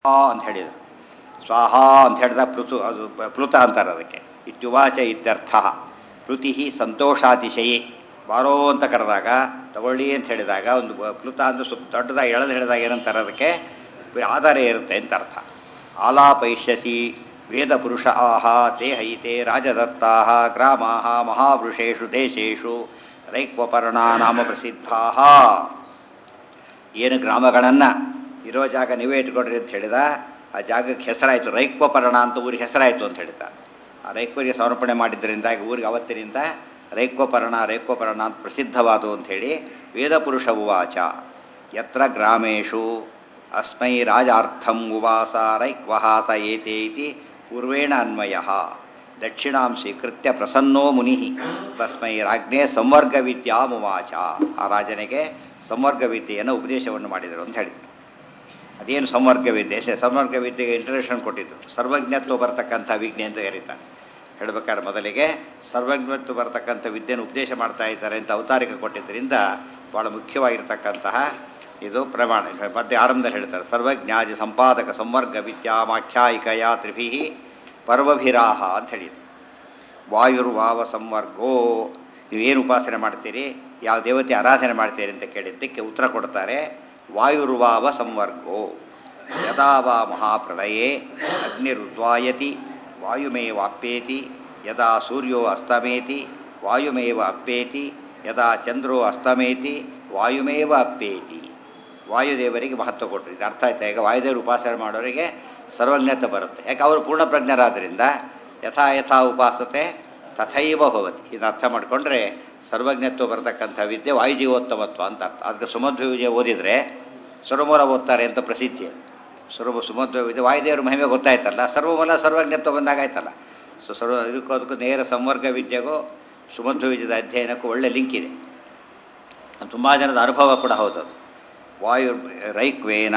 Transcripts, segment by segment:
ಅಂತ ಹೇಳಿದರು ಸ್ವಾಹ ಅಂತ ಹೇಳಿದ ಪೃಥು ಅದು ಪ- ಪ್ಲುತ ಅಂತಾರೆ ಅದಕ್ಕೆ ಇತ್ಯುವಾಚ ಇತ್ಯರ್ಥ ಪೃತಿ ಸಂತೋಷಾತಿಶಯಿ ಬಾರೋ ಅಂತ ಕರೆದಾಗ ತಗೊಳ್ಳಿ ಅಂತ ಹೇಳಿದಾಗ ಒಂದು ಬ- ಪ್ಲುತ ಅಂದ್ರೆ ಸ್ವಲ್ಪ ದೊಡ್ಡದಾಗಿ ಎಳೆದು ಹೇಳಿದಾಗ ಏನಂತಾರೆ ಅದಕ್ಕೆ ಆಧಾರ ಇರುತ್ತೆ ಅಂತ ಅರ್ಥ ಆಲಾಪೈಷ್ಯಸಿ ವೇದ ಪುರುಷ ಆಹ ತೇ ಹೈತೆ ರಾಜದತ್ತಾ ಗ್ರಾಮಾ ಮಹಾವೃಷೇಷು ದೇಶೇಷು ರೈಕ್ವಪರ್ಣ ನಾಮ ಪ್ರಸಿದ್ಧಾ ಏನು ಗ್ರಾಮಗಳನ್ನು ಇರೋ ಜಾಗ ನೀವೇ ಇಟ್ಕೊಡ್ರಿ ಅಂತ ಹೇಳಿದ ಆ ಜಾಗಕ್ಕೆ ಹೆಸರಾಯಿತು ರೈಕ್ವಪರ್ಣ ಅಂತ ಊರಿಗೆ ಹೆಸರಾಯಿತು ಅಂತ ಹೇಳಿದ ಆ ರೈಕ್ವರಿಗೆ ಸಮರ್ಪಣೆ ಮಾಡಿದ್ದರಿಂದ ಊರಿಗೆ ಅವತ್ತಿನಿಂದ ರೈಕ್ವಪರ್ಣ ರೈಕ್ವಪರ್ಣ ಅಂತ ಪ್ರಸಿದ್ಧವಾದವು ಅಂಥೇಳಿ ವೇದಪುರುಷ ಉವಾಚ ಯತ್ರ ಗ್ರಾಮೇಶು ಅಸ್ಮೈ ರಾಜಾರ್ಥಂ ಉವಾಸ ರೈಕ್ವಹಾತ ಏತೆ ಇತಿ ಪೂರ್ವೇಣ ಅನ್ವಯ ದಕ್ಷಿಣಾಂ ಸ್ವೀಕೃತ್ಯ ಪ್ರಸನ್ನೋ ಮುನಿ ತಸ್ಮೈ ರಾಜ್ಞೆ ಸಂವರ್ಗ ವಿದ್ಯಾಮುವಾಚ ಆ ರಾಜನಿಗೆ ಸಂವರ್ಗ ವಿದ್ಯೆಯನ್ನು ಉಪದೇಶವನ್ನು ಮಾಡಿದರು ಅಂತ ಹೇಳಿದರು ಅದೇನು ಸಂವರ್ಗ ವಿದ್ಯೆ ಸೆ- ಸಂವರ್ಗ ವಿದ್ಯೆಗೆ ಇಂಟ್ರಡಕ್ಷನ್ ಕೊಟ್ಟಿದ್ದು ಸರ್ವಜ್ಞತ್ವ ಬರತಕ್ಕಂಥ ವಿಜ್ಞೆ ಅಂತ ಕರೀತಾರೆ ಹೇಳ್ಬೇಕಾದ್ರೆ ಮೊದಲಿಗೆ ಸರ್ವಜ್ಞತ್ವ ಬರತಕ್ಕಂಥ ವಿದ್ಯೆಯನ್ನು ಉಪದೇಶ ಮಾಡ್ತಾ ಇದ್ದಾರೆ ಅಂತ ಅವತಾರಿಕ ಕೊಟ್ಟಿದ್ದರಿಂದ ಭಾಳ ಮುಖ್ಯವಾಗಿರ್ತಕ್ಕಂತಹ ಇದು ಪ್ರಮಾಣ ಮಧ್ಯೆ ಆರಂಭದಲ್ಲಿ ಹೇಳ್ತಾರೆ ಸರ್ವಜ್ಞಾದಿ ಸಂಪಾದಕ ಸಂವರ್ಗ ವಿದ್ಯಾಮಾಖ್ಯಾಯಿಕಯ ತ್ರಿಭಿ ಪರ್ವಭಿರಾಹ ಅಂತ ಹೇಳಿದ್ರು ವಾಯುರ್ವಾವ ಸಂವರ್ಗೋ ನೀವೇನು ಉಪಾಸನೆ ಮಾಡ್ತೀರಿ ಯಾವ ದೇವತೆ ಆರಾಧನೆ ಮಾಡ್ತೀರಿ ಅಂತ ಕೇಳಿದ್ದಕ್ಕೆ ಉತ್ತರ ಕೊಡ್ತಾರೆ ವಾಯುರ್ವಾವ ಸಂವರ್ಗೋ ಯದಾ ವಾ ಮಹಾಪ್ರಳಯೇ ಅಗ್ನಿರುದ್ವಾಯತಿ ವಾಯುಮೇವಾಪ್ಯೇತಿ ಯದಾ ಸೂರ್ಯೋ ಅಸ್ತಮೇತಿ ವಾಯುಮೇವ ಅಪ್ಪೇತಿ ಯದಾ ಚಂದ್ರೋ ಅಸ್ತಮೇತಿ ವಾಯುಮೇವ ಅಪ್ಪೇತಿ ವಾಯುದೇವರಿಗೆ ಮಹತ್ವ ಕೊಟ್ಟರು ಇದು ಅರ್ಥ ಆಯ್ತಾ ಈಗ ವಾಯುದೇವರು ಉಪಾಸನೆ ಮಾಡೋರಿಗೆ ಸರ್ವಜ್ಞತೆ ಬರುತ್ತೆ ಯಾಕೆ ಅವರು ಪೂರ್ಣ ಪ್ರಜ್ಞರಾದ್ದರಿಂದ ಯಥಾ ಯಥಾ ಉಪಾಸತೆ ತಥೈವ ಭವತಿ ಇದನ್ನ ಅರ್ಥ ಮಾಡಿಕೊಂಡ್ರೆ ಸರ್ವಜ್ಞತ್ವ ಬರತಕ್ಕಂಥ ವಿದ್ಯೆ ವಾಯುಜೀವೋತ್ತಮತ್ವ ಅಂತ ಅರ್ಥ ಅದಕ್ಕೆ ಸುಮಧ್ವ ವಿಜಯ ಓದಿದರೆ ಸರ್ವಮೂಲ ಓದ್ತಾರೆ ಅಂತ ಪ್ರಸಿದ್ಧಿ ಅದು. ಸರ್ವ ಸುಮಧ್ವ ವಿದ್ಯೆ ವಾಯುದೇವರ ಮಹಿಮೆ ಗೊತ್ತಾಯ್ತಲ್ಲ ಸರ್ವಮೂಲ ಸರ್ವಜ್ಞತ್ವ ಬಂದಾಗಾಯ್ತಲ್ಲ ಸೊ ಸರ್ವ ಇದಕ್ಕೂ ಅದಕ್ಕೂ ನೇರ ಸಂವರ್ಗ ವಿದ್ಯೆಗೂ ಸುಮಧ್ವ ವಿದ್ಯದ ಅಧ್ಯಯನಕ್ಕೂ ಒಳ್ಳೆ ಲಿಂಕ್ ಇದೆ ತುಂಬ ಜನದ ಅನುಭವ ಕೂಡ ಹೌದು ವಾಯು ರೈಕ್ವೇನ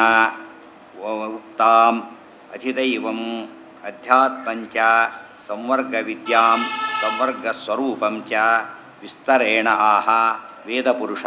ವ- ಉಕ್ತಾಂ ಅಧಿದೈವಂ ಅಧ್ಯಾತ್ಮಂಚ ಸಂವರ್ಗ ವಿದ್ಯಾಂ ಸಂವರ್ಗ ಸ್ವರೂಪಂ ಚ ವಿಸ್ತರೇಣ ಆಹ ವೇದಪುರುಷ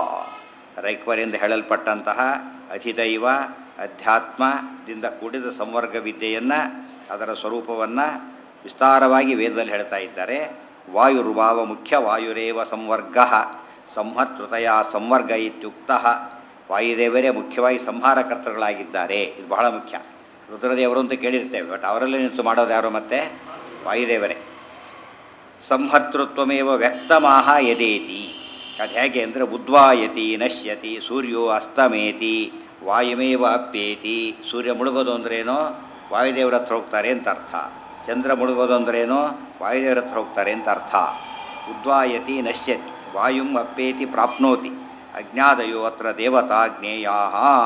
ರೈಕ್ವರಿಂದ ಹೇಳಲ್ಪಟ್ಟಂತಹ ಅಧಿದೈವ ಅಧ್ಯಾತ್ಮದಿಂದ ಕೂಡಿದ ಸಂವರ್ಗ ವಿದ್ಯೆಯನ್ನು ಅದರ ಸ್ವರೂಪವನ್ನು ವಿಸ್ತಾರವಾಗಿ ವೇದದಲ್ಲಿ ಹೇಳ್ತಾ ಇದ್ದಾರೆ ವಾಯುರ್ಭಾವ ಮುಖ್ಯ ವಾಯುರೇವ ಸಂವರ್ಗ ಸಂಹರ್ತೃತಯ ಸಂವರ್ಗ ಇತ್ಯುಕ್ತ ವಾಯುದೇವರೇ ಮುಖ್ಯವಾಗಿ ಸಂಹಾರಕರ್ತೃಗಳಾಗಿದ್ದಾರೆ ಇದು ಬಹಳ ಮುಖ್ಯ ರುದ್ರದೇವರು ಅಂತ ಕೇಳಿರ್ತೇವೆ ಬಟ್ ಅವರಲ್ಲಿ ನಿಂತು ಮಾಡೋದು ಯಾರು ಮತ್ತೆ ವಾಯುದೇವರೇ ಸಂಹರ್ತೃತ್ವಮೇವ ವ್ಯಕ್ತಮಾಹ ಯದೇತಿ ಅದು ಹೇಗೆ ಅಂದರೆ ಉದ್ವಾಯತಿ ನಶ್ಯತಿ ಸೂರ್ಯೋ ಅಸ್ತಮೇತಿ ವಾಯುಮೇವ ಅಪ್ಪೇತಿ ಸೂರ್ಯ ಮುಳುಗೋದು ಅಂದ್ರೇನೋ ವಾಯುದೇವರ ಹತ್ರ ಹೋಗ್ತಾರೆ ಅಂತ ಅರ್ಥ ಚಂದ್ರ ಮುಳುಗೋದು ಅಂದ್ರೇನೋ ವಾಯುದೇವರ ಹತ್ರ ಹೋಗ್ತಾರೆ ಅಂತ ಅರ್ಥ ಉದ್ವಾಯತಿ ನಶ್ಯತಿ ವಾಯುಂ ಅಪ್ಪೇತಿ ಪ್ರಾಪ್ನೋತಿ ಅಜ್ಞಾದಯೋ ಅತ್ರ ದೇವತಾ ಜ್ಞೇಯಾ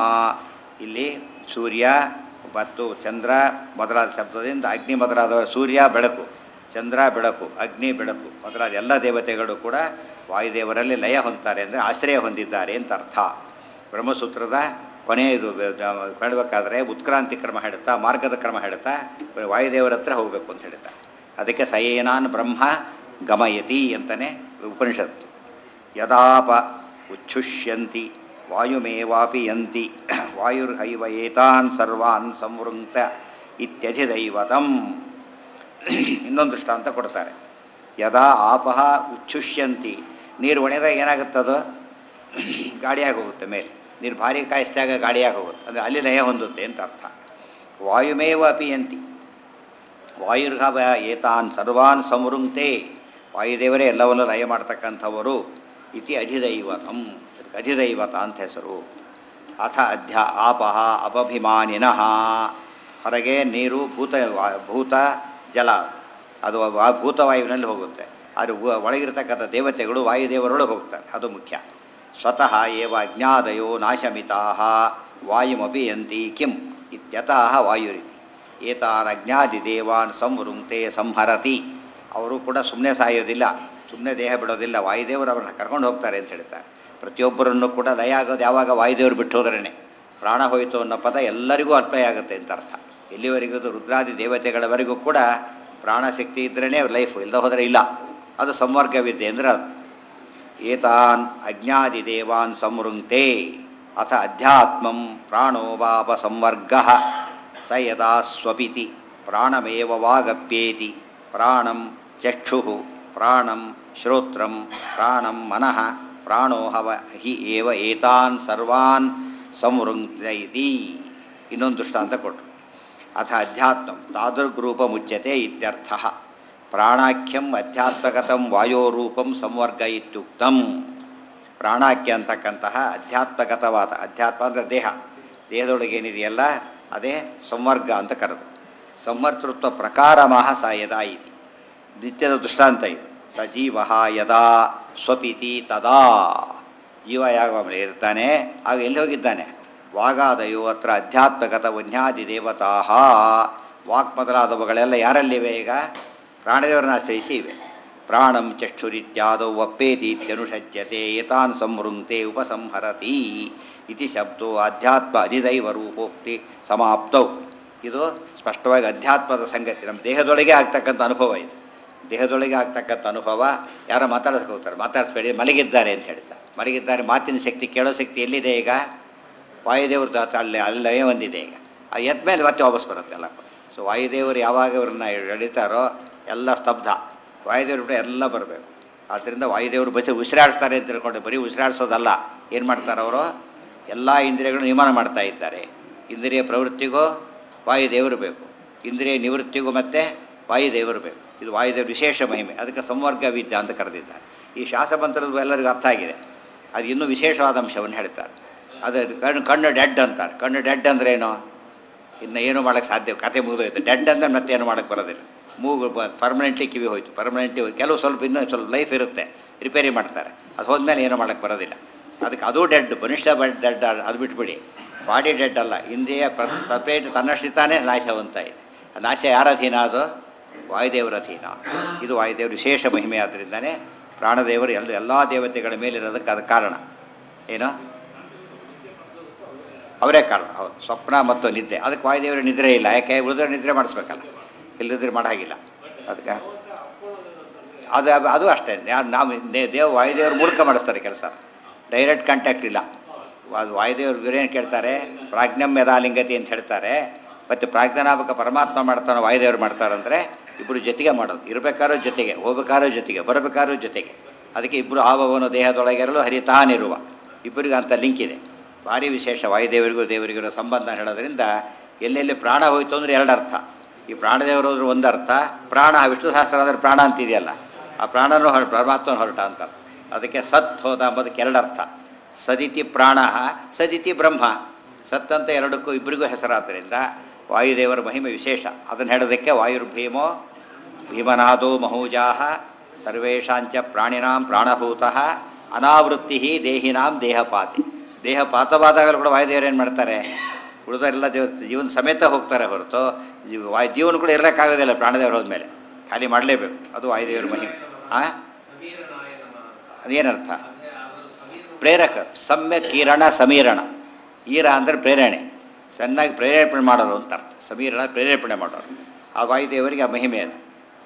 ಇಲ್ಲಿ ಸೂರ್ಯ ಮತ್ತು ಚಂದ್ರ ಮೊದಲಾದ ಶಬ್ದದಿಂದ ಅಗ್ನಿ ಮೊದಲಾದ ಸೂರ್ಯ ಬೆಳಕು ಚಂದ್ರ ಬೆಳಕು ಅಗ್ನಿ ಬೆಳಕು ಮೊದಲಾದ ಎಲ್ಲ ದೇವತೆಗಳು ಕೂಡ ವಾಯುದೇವರಲ್ಲಿ ಲಯ ಹೊಂದ್ತಾರೆ ಅಂದರೆ ಆಶ್ರಯ ಹೊಂದಿದ್ದಾರೆ ಅಂತ ಅರ್ಥ ಬ್ರಹ್ಮಸೂತ್ರದ ಕೊನೆಯದು ಹೇಳಬೇಕಾದ್ರೆ ಉತ್ಕ್ರಾಂತಿ ಕ್ರಮ ಹೇಳುತ್ತಾ ಮಾರ್ಗದ ಕ್ರಮ ಹೇಳುತ್ತಾ ವಾಯುದೇವರ ಹತ್ರ ಹೋಗಬೇಕು ಅಂತ ಹೇಳ್ತಾ ಅದಕ್ಕೆ ಸಯೇನಾನ್ ಬ್ರಹ್ಮ ಗಮಯತಿ ಅಂತಲೇ ಉಪನಿಷತ್ತು ಯದಾಪ ಉಚ್ಛುಷ್ಯಂತಿ ವಾಯುಮೇವಾಪಿ ಯಂತಿ ವಾಯುರ್ಹೈವ ಏತಾನ್ ಸರ್ವಾನ್ ಸಂವೃಂಕ್ತ ಇತ್ಯಧಿದೈವತಂ ಇನ್ನೊಂದು ದೃಷ್ಟಾಂತ ಕೊಡ್ತಾರೆ ಯದಾ ಆಪಹ ಉಚ್ಛುಷ್ಯಂತಿ ನೀರು ಒಣೆದಾಗ ಏನಾಗುತ್ತದು ಗಾಳಿಯಾಗಿ ಹೋಗುತ್ತೆ ಮೇಲೆ ನೀರು ಭಾರಿ ಕಾಯಿಸಿದಾಗ ಗಾಳಿಯಾಗಿ ಹೋಗುತ್ತೆ ಅಂದರೆ ಅಲ್ಲಿ ಲಯ ಹೊಂದುತ್ತೆ ಅಂತ ಅರ್ಥ ವಾಯುಮೇವ ಅಪಿಯಂತಿ ವಾಯುರ್ಹವ ಏತಾನ್ ಸರ್ವಾನ್ ಸಂವೃಂಕ್ತೆ ವಾಯುದೇವರೇ ಎಲ್ಲವನ್ನು ಲಯ ಮಾಡ್ತಕ್ಕಂಥವರು ಇತಿ ಅಧಿದೈವತಂ ಅದಕ್ಕೆ ಅಧಿದೈವತ ಅಂತ ಹೆಸರು ಅಥ ಅಧ್ಯ ಆಪಹ ಅಪಭಿಮಾನಿನಃ ಹೊರಗೆ ನೀರು ಭೂತ ವಾ- ಭೂತ ಜಲ ಅದು ವಾ- ಭೂತವಾಯುವಿನಲ್ಲಿ ಹೋಗುತ್ತೆ ಅದು ವ- ಒಳಗಿರ್ತಕ್ಕಂಥ ದೇವತೆಗಳು ವಾಯುದೇವರೊಳಗೆ ಹೋಗ್ತಾರೆ ಅದು ಮುಖ್ಯ ಸ್ವತಃ ಏವ ಅಜ್ಞಾದಯೋ ನಾಶಮಿತಾ ವಾಯುಮಪಿ ಯಂತಿ ಕಿಂ ಇತ್ಯತಃ ವಾಯುರಿತಿ ಏತಾನ್ ಅಜ್ಞಾದಿ ದೇವಾನ್ ಸಂವೃಂಕ್ತೆ ಸಂಹರತಿ ಅವರು ಕೂಡ ಸುಮ್ಮನೆ ಸಾಯೋದಿಲ್ಲ ಸುಮ್ಮನೆ ದೇಹ ಬಿಡೋದಿಲ್ಲ ವಾಯುದೇವರು ಅವ್ರನ್ನ ಕರ್ಕೊಂಡು ಹೋಗ್ತಾರೆ ಅಂತ ಹೇಳ್ತಾರೆ ಪ್ರತಿಯೊಬ್ಬರನ್ನು ಕೂಡ ಲಯ ಆಗೋದು ಯಾವಾಗ ವಾಯುದೇವರು ಬಿಟ್ಟು ಹೋದ್ರೇ ಪ್ರಾಣ ಹೋಯಿತು ಅನ್ನೋ ಪದ ಎಲ್ಲರಿಗೂ ಅನ್ವಯ ಆಗುತ್ತೆ ಅಂತ ಅರ್ಥ ಎಲ್ಲಿವರೆಗೂ ಅದು ರುದ್ರಾದಿ ದೇವತೆಗಳವರೆಗೂ ಕೂಡ ಪ್ರಾಣಶಕ್ತಿ ಇದ್ರೇ ಲೈಫ್ ಇಲ್ಲದ ಹೋದರೆ ಇಲ್ಲ ಅದು ಸಂವರ್ಗ ವಿದ್ಯೆ ಅಂದರೆ ಅದು ಏತಾನ್ ಅಜ್ಞಾದಿ ದೇವಾನ್ ಸಂವೃಂಕ್ತೆ ಅಥ ಅಧ್ಯಾತ್ಮಂ ಪ್ರಾಣೋ ವಾಪ ಸಂವರ್ಗ ಸ ಯದಾ ಸ್ವಪಿತಿ ಪ್ರಾಣಮೇವ ವಾಗಪ್ಯೇತಿ ಪ್ರಾಣಂ ಚಕ್ಷು ಪ್ರಾಣಂ ಶ್ರೋತ್ರಂ ಪ್ರಾಣಂ ಮನಃ ಪ್ರಾಣೋ ಹವ ಹಿ ಏವ ಏತಾನ್ ಸರ್ವಾನ್ ಸಂವೃಂಕ್ತೈತಿ ಇನ್ನೊಂದು ದೃಷ್ಟಾಂತ ಕೊಟ್ಟರು ಅಥ ಅಧ್ಯಾತ್ಮ ತಾದೃಗ್ರೂಪ ಮುಚ್ಯತೆ ಇತ್ಯರ್ಥ ಪ್ರಾಣಾಖ್ಯಂ ಅಧ್ಯಾತ್ಮಕತಂ ವಾಯೋರೂಪಂ ಸಂವರ್ಗ ಇತ್ಯುಕ್ತಂ ಪ್ರಾಣಾಖ್ಯ ಅಂತಕ್ಕಂತಹ ಅಧ್ಯಾತ್ಮಗತವಾದ ಅಧ್ಯಾತ್ಮ ಅಂದರೆ ದೇಹ ದೇಹದೊಳಗೆ ಏನಿದೆಯಲ್ಲ ಅದೇ ಸಂವರ್ಗ ಅಂತ ಕರೆದು ಸಂವರ್ತೃತ್ವ ಪ್ರಕಾರಮಃ ಸ ಯದಾ ಇತಿ ನಿತ್ಯದ ದೃಷ್ಟಾಂತ ಇದು ಸ ಜೀವ ಯದಾ ಸ್ವಪಿತಿ ತದಾ ಜೀವ ಯಾವಾಗ ಇರ್ತಾನೆ ಆಗ ಎಲ್ಲಿ ಹೋಗಿದ್ದಾನೆ ವಾಗಾದಯೋ ಅತ್ರ ಅಧ್ಯಾತ್ಮಗತ ವನ್ಯಾದಿ ದೇವತಾ ವಾಕ್ ಮೊದಲಾದವುಗಳೆಲ್ಲ ಯಾರಲ್ಲಿವೆ ಈಗ ಪ್ರಾಣದೇವರನ್ನ ಆಶ್ರಯಿಸಿ ಇವೆ ಪ್ರಾಣಂ ಚಕ್ಷುರಿತ್ಯಾದೌ ವಪ್ಪೇತೀತ್ಯನುಷಜ್ಯತೆ ಏತಾನ್ ಸಂವೃಂಕ್ತೆ ಉಪಸಂಹರತಿ ಇತಿ ಶಬ್ದೋ ಅಧ್ಯಾತ್ಮ ಅಧಿದೈವ ರೂಪೋಕ್ತಿ ಸಮಾಪ್ತೌ ಇದು ಸ್ಪಷ್ಟವಾಗಿ ಅಧ್ಯಾತ್ಮದ ಸಂಗತಿ ನಮ್ಮ ದೇಹದೊಳಗೆ ಆಗ್ತಕ್ಕಂಥ ಅನುಭವ ಇದು ದೇಹದೊಳಗೆ ಆಗ್ತಕ್ಕಂಥ ಅನುಭವ ಯಾರೋ ಮಾತಾಡೋದಕ್ಕೆ ಹೋಗ್ತಾರೆ ಮಾತಾಡಿಸ್ಬೇಡಿ ಮಲಗಿದ್ದಾರೆ ಅಂತ ಹೇಳ್ತಾರೆ ಮಲಗಿದ್ದಾರೆ ಮಾತಿನ ಶಕ್ತಿ ಕೇಳೋ ಶಕ್ತಿ ಎಲ್ಲಿದೆ ಈಗ ವಾಯುದೇವ್ರ ದಾತ ಅಲ್ಲಿ ಅಲ್ಲೇ ಒಂದಿದೆ ಈಗ ಆ ಎದ್ದ ಮೇಲೆ ಮತ್ತೆ ವಾಪಸ್ ಬರುತ್ತೆ ಎಲ್ಲ ಸೊ ವಾಯುದೇವರು ಯಾವಾಗ ಇವ್ರನ್ನ ಎಳಿತಾರೋ ಎಲ್ಲ ಸ್ತಬ್ಧ ವಾಯುದೇವ್ರ ಬಿಟ್ಟು ಎಲ್ಲ ಬರಬೇಕು ಆದ್ದರಿಂದ ವಾಯುದೇವರು ಬಚ್ಚ ಉಸಿರಾಡಿಸ್ತಾರೆ ಅಂತ ತಿಳ್ಕೊಂಡು ಬರೀ ಉಸಿರಾಡಿಸೋದಲ್ಲ ಏನು ಮಾಡ್ತಾರೆ ಅವರು ಎಲ್ಲ ಇಂದ್ರಿಯಗಳು ನಿಯಮನ ಮಾಡ್ತಾ ಇದ್ದಾರೆ ಇಂದ್ರಿಯ ಪ್ರವೃತ್ತಿಗೂ ವಾಯುದೇವರು ಬೇಕು ಇಂದ್ರಿಯ ನಿವೃತ್ತಿಗೂ ಮತ್ತೆ ವಾಯುದೇವರು ಬೇಕು ಇದು ವಾಯುದೇವ್ರ ವಿಶೇಷ ಮಹಿಮೆ ಅದಕ್ಕೆ ಸಂವರ್ಗ ವಿದ್ಯೆ ಅಂತ ಕರೆದಿದ್ದಾರೆ ಈ ಶಾಸಮಂತ್ರದ ಎಲ್ಲರಿಗೂ ಅರ್ಥ ಆಗಿದೆ ಅದು ಇನ್ನೂ ವಿಶೇಷವಾದ ಅಂಶವನ್ನು ಹೇಳ್ತಾರೆ ಅದು ಕಣ್ಣು ಕಣ್ಣು ಡೆಡ್ ಅಂತಾರೆ ಕಣ್ಣು ಡೆಡ್ ಅಂದ್ರೆ ಏನು ಇನ್ನು ಏನು ಮಾಡೋಕ್ಕೆ ಸಾಧ್ಯ ಕತೆ ಮುಗಿದೋಯ್ತು ಡೆಡ್ ಅಂದ್ರೆ ಮತ್ತೆ ಏನು ಮಾಡೋಕ್ಕೆ ಬರೋದಿಲ್ಲ ಮೂಗು ಪರ್ಮನೆಂಟ್ಲಿ ಕಿವಿ ಹೋಯ್ತು ಪರ್ಮನೆಂಟ್ಲಿ ಕೆಲವು ಸ್ವಲ್ಪ ಇನ್ನೂ ಸ್ವಲ್ಪ ಲೈಫ್ ಇರುತ್ತೆ ರಿಪೇರಿ ಮಾಡ್ತಾರೆ ಅದು ಹೋದ್ಮೇಲೆ ಏನೂ ಮಾಡೋಕ್ಕೆ ಬರೋದಿಲ್ಲ ಅದಕ್ಕೆ ಅದು ಡೆಡ್ ಮನುಷ್ಯ ಬಡ್ ಡೆಡ್ ಅದು ಬಿಟ್ಬಿಡಿ ಬಾಡಿ ಡೆಡ್ ಅಲ್ಲ ಇಂದ್ರಿಯ ಪ್ರಪೇಟ್ ತನ್ನಷ್ಟು ತಾನೇ ನಾಶವಂತ ಇದೆ ಆ ನಾಶ ಯಾರ ಅಧೀನ ಅದು ವಾಯುದೇವರ ಅಧೀನ ಇದು ವಾಯುದೇವರ ವಿಶೇಷ ಮಹಿಮೆ ಆದ್ದರಿಂದನೇ ಪ್ರಾಣದೇವರು ಎಲ್ಲ ಎಲ್ಲ ದೇವತೆಗಳ ಮೇಲಿರೋದಕ್ಕೆ ಅದು ಕಾರಣ ಏನು ಅವರೇ ಕಾರಣ ಹೌದು ಸ್ವಪ್ನ ಮತ್ತು ನಿದ್ದೆ ಅದಕ್ಕೆ ವಾಯುದೇವರ ನಿದ್ರೆ ಇಲ್ಲ ಯಾಕೆ ಉಳಿದ್ರೆ ನಿದ್ರೆ ಮಾಡಿಸ್ಬೇಕಲ್ಲ ಇಲ್ಲದಿದ್ರೆ ಮಾಡಾಗಿಲ್ಲ ಅದಕ್ಕೆ ಅದು ಅದು ಅಷ್ಟೇ ಯಾ- ನಾವು ದೇ- ದೇವ ವಾಯುದೇವ್ರ ಮೂಲಕ ಮಾಡಿಸ್ತಾರೆ ಕೆಲಸ ಡೈರೆಕ್ಟ್ ಕಾಂಟ್ಯಾಕ್ಟ್ ಇಲ್ಲ ಅದು ವಾಯುದೇವ್ರು ಇವರೇನು ಕೇಳ್ತಾರೆ ಪ್ರಾಜ್ಞಂ ಯದಾಲಿಂಗತಿ ಅಂತ ಹೇಳ್ತಾರೆ ಮತ್ತು ಪ್ರಾಜ್ಞಾನಾಮಕ ಪರಮಾತ್ಮ ಮಾಡ್ತಾನೋ ವಾಯುದೇವ್ರು ಮಾಡ್ತಾರಂದರೆ ಇಬ್ಬರು ಜೊತೆಗೆ ಮಾಡೋದು ಇರಬೇಕಾದ್ರೂ ಜೊತೆಗೆ ಹೋಗ್ಬೇಕಾದ್ರೂ ಜೊತೆಗೆ ಬರಬೇಕಾದ್ರೂ ಜೊತೆಗೆ ಅದಕ್ಕೆ ಇಬ್ಬರು ಆವವನು ದೇಹದೊಳಗಿರಲು ಹರಿತಾನಿರುವ ಇಬ್ಬರಿಗೂ ಅಂತ ಲಿಂಕ್ ಇದೆ ಭಾರಿ ವಿಶೇಷ ವಾಯುದೇವರಿಗೂ ದೇವರಿಗಿರೋ ಸಂಬಂಧ ಹೇಳೋದ್ರಿಂದ ಎಲ್ಲೆಲ್ಲಿ ಪ್ರಾಣ ಹೋಯ್ತು ಅಂದರೆ ಎರಡು ಅರ್ಥ ಈ ಪ್ರಾಣದೇವರು ಹೋದ್ರೆ ಒಂದು ಅರ್ಥ ಪ್ರಾಣ ವಿಷ್ಣು ಸಹಸ್ರ ಅಂದರೆ ಪ್ರಾಣ ಅಂತಿದೆಯಲ್ಲ ಆ ಪ್ರಾಣನೂ ಹೊರ ಪರಮಾತ್ಮನ ಹೊರಟ ಅಂತ ಅದಕ್ಕೆ ಸತ್ ಹೋದ ಅಂಬೋದಕ್ಕೆ ಎರಡು ಅರ್ಥ ಸದಿತಿ ಪ್ರಾಣ ಸದಿತಿ ಬ್ರಹ್ಮ ಸತ್ ಅಂತ ಎರಡಕ್ಕೂ ಇಬ್ಬರಿಗೂ ಹೆಸರಾದ್ದರಿಂದ ವಾಯುದೇವರ ಮಹಿಮೆ ವಿಶೇಷ ಅದನ್ನು ಹೇಳೋದಕ್ಕೆ ವಾಯುರ್ಭೀಮೋ ಭೀಮನಾದೋ ಮಹೂಜಾಹ ಸರ್ವೇಷಾಂಚ ಪ್ರಾಣಿನಾಂ ಪ್ರಾಣಭೂತಃ ಅನಾವೃತ್ತಿ ದೇಹಿನಾಂ ದೇಹಪಾತಿ ದೇಹಪಾತವಾದಾಗಲೂ ಕೂಡ ವಾಯುದೇವರು ಏನು ಮಾಡ್ತಾರೆ ಉಳಿದವರೆಲ್ಲ ದೇವ ಜೀವನ ಸಮೇತ ಹೋಗ್ತಾರೆ ಹೊರತು ಜೀವ- ವಾಯು ಜೀವನ ಕೂಡ ಇರಲಿಕ್ಕಾಗೋದಿಲ್ಲ ಪ್ರಾಣದೇವರು ಹೋದ್ಮೇಲೆ ಖಾಲಿ ಮಾಡಲೇಬೇಕು ಅದು ವಾಯುದೇವರ ಮಹಿಮೆ ಆ ಅದೇನರ್ಥ ಪ್ರೇರಕ ಸಮ್ಯಕ್ ಕಿರಣ ಸಮೀರಣ ಈರ ಅಂದರೆ ಪ್ರೇರಣೆ ಚೆನ್ನಾಗಿ ಪ್ರೇರೇಪಣೆ ಮಾಡೋರು ಅಂತ ಅರ್ಥ ಸಮೀರಣ ಪ್ರೇರೇಪಣೆ ಮಾಡೋರು ಆ ವಾಯುದೇವರಿಗೆ ಆ ಮಹಿಮೆ ಅದು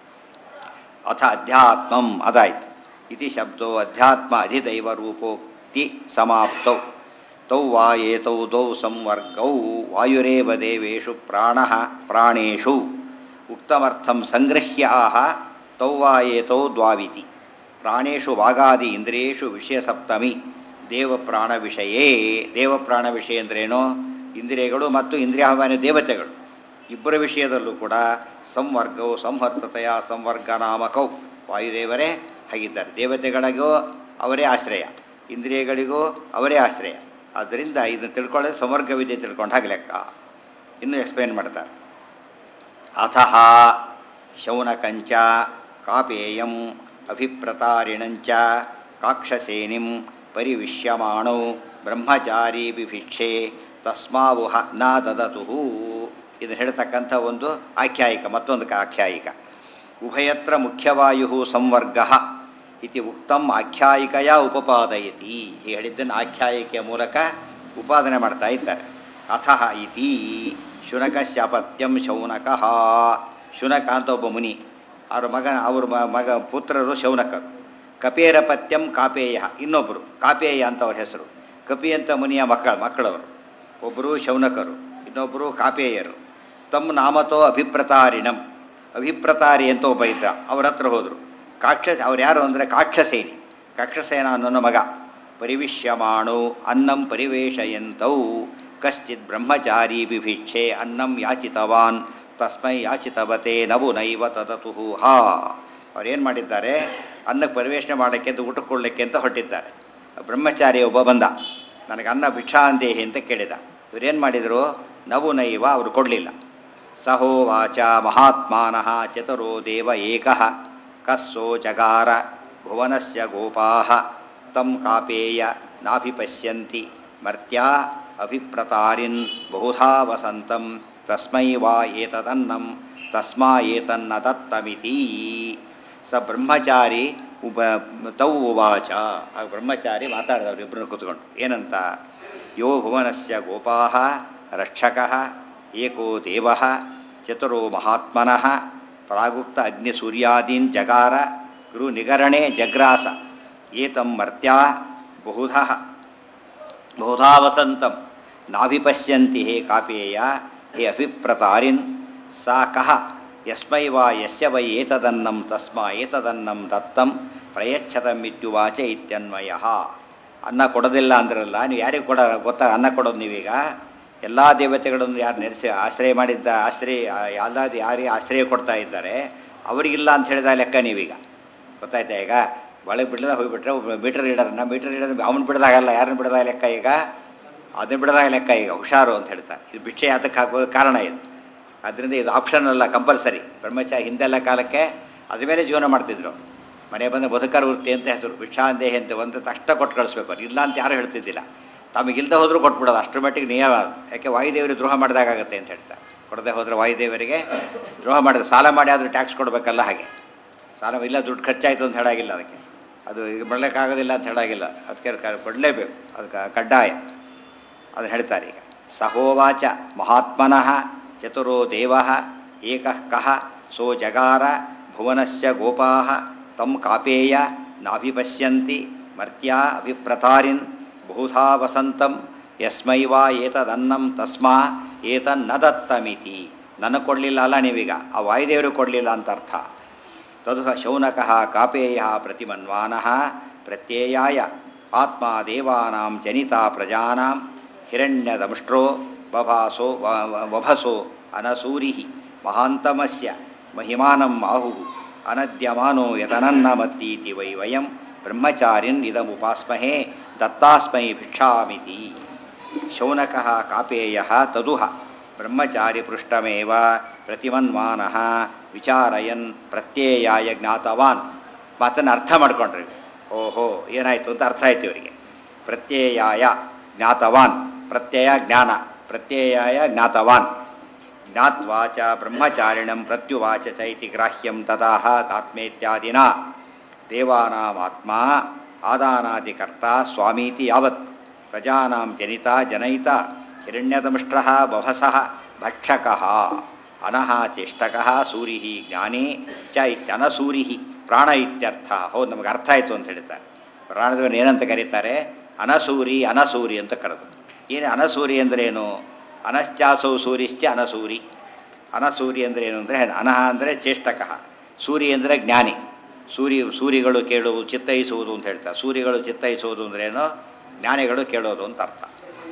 ಅಥ ಅಧ್ಯಾತ್ಮಂ ಅದಾಯ್ತು ಇತಿ ಶಬ್ದೋ ಅಧ್ಯಾತ್ಮ ಅಧಿದೈವ ರೂಪೋಕ್ತಿ ಸಮಾಪ್ತೌ ತೌ ವಾ ಏತೌ ದೌ ಸಂವರ್ಗೌ ವಾಯುರೇವ ದೇವೇಶು ಪ್ರಾಣ ಪ್ರಾಣೇಶು ಉಕ್ತಮರ್ಥಂ ಸಂಗೃಹ್ಯ ಆಹ ತೌ ವಾ ಏತೌ ದ್ವಾವಿತಿ ಪ್ರಾಣೇಶು ವಾಗಾದಿ ಇಂದ್ರಿಯೇಶು ವಿಷಯ ಸಪ್ತಮಿ ದೇವಪ್ರಾಣ ವಿಷಯೇ ದೇವಪ್ರಾಣ ವಿಷಯ ಅಂದ್ರೇನು ಇಂದ್ರಿಯಗಳು ಮತ್ತು ಇಂದ್ರಿಯಾಹ್ವಾನ ದೇವತೆಗಳು ಇಬ್ಬರ ವಿಷಯದಲ್ಲೂ ಕೂಡ ಸಂವರ್ಗವು ಸಂವರ್ತತೆಯ ಸಂವರ್ಗ ನಾಮಕವು ವಾಯುದೇವರೇ ಹಾಗಿದ್ದಾರೆ ದೇವತೆಗಳಿಗೂ ಅವರೇ ಆಶ್ರಯ ಇಂದ್ರಿಯಗಳಿಗೂ ಅವರೇ ಆಶ್ರಯ ಆದ್ದರಿಂದ ಇದನ್ನು ತಿಳ್ಕೊಳ್ಳೋದು ಸಂವರ್ಗ ವಿದ್ಯೆ ತಿಳ್ಕೊಂಡು ಹಾಗೆ ಲೆಕ್ಕ ಇನ್ನೂ ಎಕ್ಸ್ಪ್ಲೇನ್ ಮಾಡ್ತಾರೆ ಅಥಃ ಶೌನಕಂಚ ಕಾಪೇಯಂ ಅಭಿಪ್ರತಾರಿಣಂಚ ಕಾಕ್ಷಸೇನಿಂ ಪರಿವಿಶ್ಯಮಾಣೌ ಬ್ರಹ್ಮಚಾರಿ ಬಿಭಿಕ್ಷೆ ತಸ್ಮಾವುಹ ನ ದದತು ಇದು ಹೇಳ್ತಕ್ಕಂಥ ಒಂದು ಆಖ್ಯಾಯಿಕ ಮತ್ತೊಂದು ಕ- ಆಖ್ಯಾಯಿಕ ಉಭಯತ್ರ ಮುಖ್ಯವಾಯು ಸಂವರ್ಗ ಇತಿ ಉಕ್ತಂ ಆಖ್ಯಾಯಿಕೆಯ ಉಪಪಾದಯತಿ ಈ ಹೇಳಿದ್ದನ್ನು ಆಖ್ಯಾಯಿಕೆಯ ಮೂಲಕ ಉಪಾದನೆ ಮಾಡ್ತಾ ಇದ್ದಾರೆ ಅಥಃ ಇತಿ ಶುನಕ ಶಾಪತ್ಯಂ ಶೌನಕಃ ಶುನಕ ಅಂತ ಒಬ್ಬ ಮುನಿ ಅವ್ರ ಮಗ ಅವ್ರ ಮ- ಮಗ ಪುತ್ರರು ಶೌನಕರು ಕಪೇರಪತ್ಯಂ ಕಾಪೇಯ ಇನ್ನೊಬ್ಬರು ಕಾಪೇಯ ಅಂತ ಅವ್ರ ಹೆಸರು ಕಪಿ ಅಂತ ಮುನಿಯ ಮಕ್ಕಳ ಮಕ್ಕಳವರು ಒಬ್ಬರು ಶೌನಕರು ಇನ್ನೊಬ್ಬರು ಕಾಪೇಯರು ತಮ್ಮ ನಾಮತೋ ಅಭಿಪ್ರತಾರಿಣಂ ಅಭಿಪ್ರತಾರಿ ಅಂತ ಒಬ್ಬ ಇದ್ದ ಅವ್ರ ಹತ್ರ ಹೋದರು ಕಾಕ್ಷಸ ಅವ್ರು ಯಾರು ಅಂದರೆ ಕಾಕ್ಷಸೇನಿ ಕಾಕ್ಷಸೇನ ಅನ್ನೋ ಮಗ ಪರಿವಿಶ್ಯಮಾಣೋ ಅನ್ನಂ ಪರಿವೇಶಯಂತೌ ಕಶ್ಚಿತ್ ಬ್ರಹ್ಮಚಾರಿ ಬಿಭಿಕ್ಷೆ ಅನ್ನಂ ಯಾಚಿತವಾನ್ ತಸ್ಮೈ ಯಾಚಿತವತೆ ನವು ನೈವ ತದತು ಹಾ ಅವ್ರೇನು ಮಾಡಿದ್ದಾರೆ ಅನ್ನಕ್ಕೆ ಪರಿವೇಶನೆ ಮಾಡೋಕ್ಕೆ ಅಂತ ಊಟ ಕೊಡಲಿಕ್ಕೆ ಅಂತ ಹೊರಟಿದ್ದಾರೆ ಬ್ರಹ್ಮಚಾರಿ ಒಬ್ಬ ಬಂದ ನನಗೆ ಅನ್ನ ಭಿಕ್ಷಾಂದೇಹಿ ಅಂತ ಕೇಳಿದ ಇವರೇನು ಮಾಡಿದರು ನವು ನೈವ ಅವರು ಕೊಡಲಿಲ್ಲ ಸಹೋವಾಚ ಮಹಾತ್ಮಾನಃ ಚತುರೋ ದೇವ ಏಕಃ ಕಸ್ಸೋ ಜಗಾರ ಭುವನಸ್ಯ ಗೋಪಾಃ ತಂ ಕಾಪೇಯ ನಾಭಿಪಶ್ಯಂತಿ ಮರ್ತ್ಯಾ ಅಭಿಪ್ರತಾರಿನ್ ಬಹುಧಾ ವಸಂತಂ ತಸ್ಮೈ ವಾ ಏತದನ್ನಂ ತಸ್ಮಾ ಏತನ್ನ ದತ್ತಮಿತಿ ಸ ಬ್ರಹ್ಮಚಾರಿ ಉಪ ತೌ ಉವಾಚ ಆ ಬ್ರಹ್ಮಚಾರಿ ಮಾತಾಡಿದವ್ರು ಇಬ್ಬರನ್ನು ಕೂತ್ಕೊಂಡು ಏನಂತ ಯೋ ಭುವನಸ್ಯ ಗೋಪಾಃ ರಕ್ಷಕಃ ಏಕೋ ದೇವಃ ಚತುರೋ ಮಹಾತ್ಮನಃ ಪ್ರಾಗುಕ್ತ ಅಗ್ನಿಸೂರ್ಯಾದೀನ್ ಜಗಾರ ಗುರು ನಿಗರಣೆ ಜಗ್ರಾಸ ಏತಂ ಮರ್ತ್ಯಾ ಬಹುಧಃ ಬಹುಧಾ ವಸಂತಂ ನಾಭಿಪಶ್ಯಂತಿ ಹೇ ಕಾಪೇಯ ಹೇ ಅಭಿಪ್ರತಾರಿನ್ ಸಾ ಕಹ ಯಸ್ಮೈ ವಾ ಯಸ್ಯ ವೈ ಏತದನ್ನಂ ತಸ್ಮಾ ಏತದನ್ನಂ ದತ್ತಂ ಪ್ರಯಚ್ಛತಮಿತ್ಯುವಾಚ ಇತ್ಯನ್ವಯ ಅನ್ನ ಕೊಡೋದಿಲ್ಲ ಅಂದ್ರಲ್ಲ ನೀವು ಯಾರಿಗೆ ಕೊಡ ಗೊತ್ತಾ ಅನ್ನ ಕೊಡೋದು ನೀವೀಗ ಎಲ್ಲ ದೇವತೆಗಳನ್ನು ಯಾರು ನೆಲೆಸಿ ಆಶ್ರಯ ಮಾಡಿದ್ದ ಆಶ್ರಯ ಯಾವ್ದಾದ್ರು ಯಾರಿಗೆ ಆಶ್ರಯ ಕೊಡ್ತಾ ಇದ್ದಾರೆ ಅವರಿಗಿಲ್ಲ ಅಂತ ಹೇಳಿದ ಲೆಕ್ಕ ನೀವೀಗ ಗೊತ್ತಾಯ್ತಾ ಈಗ ಒಳಗೆ ಬಿಡದ ಹೋಗಿಬಿಟ್ರೆ ಒಬ್ಬ ಮೀಟರ್ ರೀಡರ್ನ ಮೀಟರ್ ರೀಡರ್ ಅವನು ಬಿಡದಾಗಲ್ಲ ಯಾರನ್ನ ಬಿಡದಾಗ ಲೆಕ್ಕ ಈಗ ಅದನ್ನ ಬಿಡದಾಗ ಲೆಕ್ಕ ಈಗ ಹುಷಾರು ಅಂತ ಹೇಳ್ತಾರೆ ಇದು ಭಿಕ್ಷೆ ಯಾತಕ್ಕೆ ಹಾಕೋದು ಕಾರಣ ಇದು ಅದರಿಂದ ಇದು ಆಪ್ಷನ್ ಅಲ್ಲ ಕಂಪಲ್ಸರಿ ಬ್ರಹ್ಮಚಾರಿ ಹಿಂದೆಲ್ಲ ಕಾಲಕ್ಕೆ ಅದ್ರ ಮೇಲೆ ಜೀವನ ಮಾಡ್ತಿದ್ರು ಮನೆ ಬಂದ ಬದುಕರ ವೃತ್ತಿ ಅಂತ ಹೆಸರು ಭಿಕ್ಷಾಂದೇಹಿ ಅಂತ ಒಂದು ತಕ್ಷಣ ಕೊಟ್ಟು ಕಳಿಸ್ಬೇಕು ಅವ್ರು ಇಲ್ಲ ಅಂತ ಯಾರು ಹೇಳ್ತಿದ್ದಿಲ್ಲ ತಮಗಿಲ್ದ ಹೋದರೂ ಕೊಟ್ಬಿಡೋದು ಅಷ್ಟರ ಮಟ್ಟಿಗೆ ನಿಯಮ ಅದು. ಯಾಕೆ ವಾಯುದೇವರಿಗೆ ದ್ರೋಹ ಮಾಡಿದಾಗತ್ತೆ ಅಂತ ಹೇಳ್ತಾರೆ ಕೊಡದೆ ಹೋದರೆ ವಾಯುದೇವರಿಗೆ ದ್ರೋಹ ಮಾಡಿದ್ರೆ ಸಾಲ ಮಾಡಿ ಆದರೂ ಟ್ಯಾಕ್ಸ್ ಕೊಡಬೇಕಲ್ಲ ಹಾಗೆ ಸಾಲ ಇಲ್ಲ ದುಡ್ಡು ಖರ್ಚಾಯಿತು ಅಂತ ಹೇಳಾಗಿಲ್ಲ ಅದಕ್ಕೆ ಅದು ಈಗ ಬಿಡಲಿಕ್ಕಾಗೋದಿಲ್ಲ ಅಂತ ಹೇಳಾಗಿಲ್ಲ ಅದಕ್ಕೆ ಕ- ಕೊಡಲೇಬೇಕು ಅದಕ್ಕೆ ಕಡ್ಡಾಯ ಅದು ಹೇಳ್ತಾರೆ ಈಗ ಸಹೋವಾಚ ಮಹಾತ್ಮನಃ ಚತುರೋ ದೇವ ಏಕಃ ಕಃ ಸೋ ಜಗಾರ ಭುವನಸ್ಯ ಗೋಪಾಃ ತಂ ಕಾಪೇಯ ನಾಭಿಪಶ್ಯಂತಿ ಮರ್ತ್ಯಾ ಅಭಿಪ್ರತಾರಿನ್ ಬಹುಧಾ ವಸಂತಂ ಯಸ್ಮೈ ವಾ ಏತದನ್ನಂ ತಸ್ಮಾ ಏತನ್ನ ದತ್ತಮಿತಿ ನನಗೆ ಕೊಡಲಿಲ್ಲ ಅಲ್ಲ ನೀವೀಗ ಆ ವಾಯುದೇವರು ಕೊಡಲಿಲ್ಲ ಅಂತ ಅರ್ಥ ತದು ಶೌನಕಃ ಕಾಪೇಯ ಪ್ರತಿಮನ್ವಾನಃ ಪ್ರತ್ಯಯಾಯ ಆತ್ಮ ದೇವಾನಾಂ ಜನಿತಾ ಪ್ರಜಾನಾಂ ಹಿರಣ್ಯದಮಷ್ಟ್ರೋ ಬಭಾಸೋ ವ- ವ- ವಭಸೋ ಅನಸೂರಿ ಮಹಾಂತಮಸ್ಯ ಮಹಿಮಾನಂ ಆಹು ಅನದ್ಯಮಾನೋ ಯತನನ್ನಮತ್ತೀತಿ ವೈ ವಯಂ ಬ್ರಹ್ಮಚಾರಿನ್ ಇದಮುಪಾಸ್ಮಹೇ ದತ್ತಾಸ್ಮೈ ಭಿಕ್ಷಾಮಿತಿ ಶೌನಕಃ ಕಾಪೇಯ ತದುಹ ಬ್ರಹ್ಮಚಾರಿ ಪೃಷ್ಟಮೇವ ಪ್ರತಿಮನ್ವಾನಃ ವಿಚಾರಯನ್ ಪ್ರತ್ಯಯಾಯ ಜ್ಞಾತವಾನ್ ಮಾತನ್ನು ಅರ್ಥ ಮಾಡ್ಕೊಂಡ್ರಿ ಓಹೋ ಏನಾಯಿತು ಅಂತ ಅರ್ಥ ಆಯ್ತು ಇವರಿಗೆ ಪ್ರತ್ಯಯಾಯ ಜ್ಞಾತವಾನ್ ಪ್ರತ್ಯಯ ಜ್ಞಾನ ಪ್ರತ್ಯಯಾಯ ಜ್ಞಾತವಾನ್ ಜ್ಞಾತ್ವಾಚ ಬ್ರಹ್ಮಚಾರಿಣಂ ಪ್ರತ್ಯುವಾಚ ಚ ಇತಿ ಗ್ರಾಹ್ಯಂ ತದಾಹ ತಾತ್ಮೇತ್ಯಾದಿನ ದೇವಾನಾಮಾತ್ಮ ಆದಾನಾದಿಕರ್ತ ಸ್ವಾಮೀತಿ ಯಾವತ್ ಪ್ರಜಾನಾಂ ಜನಿತ ಜನಯಿತ ಹಿರಣ್ಯದಮಷ್ಟ್ರಃ ಬಭಸಃ ಭಕ್ಷಕಃ ಅನಃ ಚೇಷ್ಟಕಃ ಸೂರಿ ಜ್ಞಾನಿ ಚ ಇತ್ಯನಸೂರಿ ಪ್ರಾಣ ಇತ್ಯರ್ಥ ಹೌದು ನಮಗೆ ಅರ್ಥ ಆಯಿತು ಅಂತ ಹೇಳ್ತಾರೆ ಪ್ರಾಣದವನು ಏನಂತ ಕರೀತಾರೆ ಅನಸೂರಿ ಅನಸೂರಿ ಅಂತ ಕರೆದು ಏನು ಅನಸೂರಿ ಅಂದ್ರೇನು ಅನಶ್ಚಾಸೌ ಸೂರಿಶ್ಚ ಅನಸೂರಿ ಅನಸೂರಿ ಅಂದರೆ ಏನು ಅಂದರೆ ಅನಹ ಅಂದರೆ ಚೇಷ್ಟಕಃ ಸೂರಿ ಅಂದರೆ ಜ್ಞಾನಿ ಸೂರಿ ಸೂರಿಗಳು ಕೇಳುವುದು ಚಿತ್ತೈಸುವುದು ಅಂತ ಹೇಳ್ತಾರೆ ಸೂರಿಗಳು ಚಿತ್ತೈಸುವುದು ಅಂದ್ರೇನು ಜ್ಞಾನಿಗಳು ಕೇಳೋದು ಅಂತ ಅರ್ಥ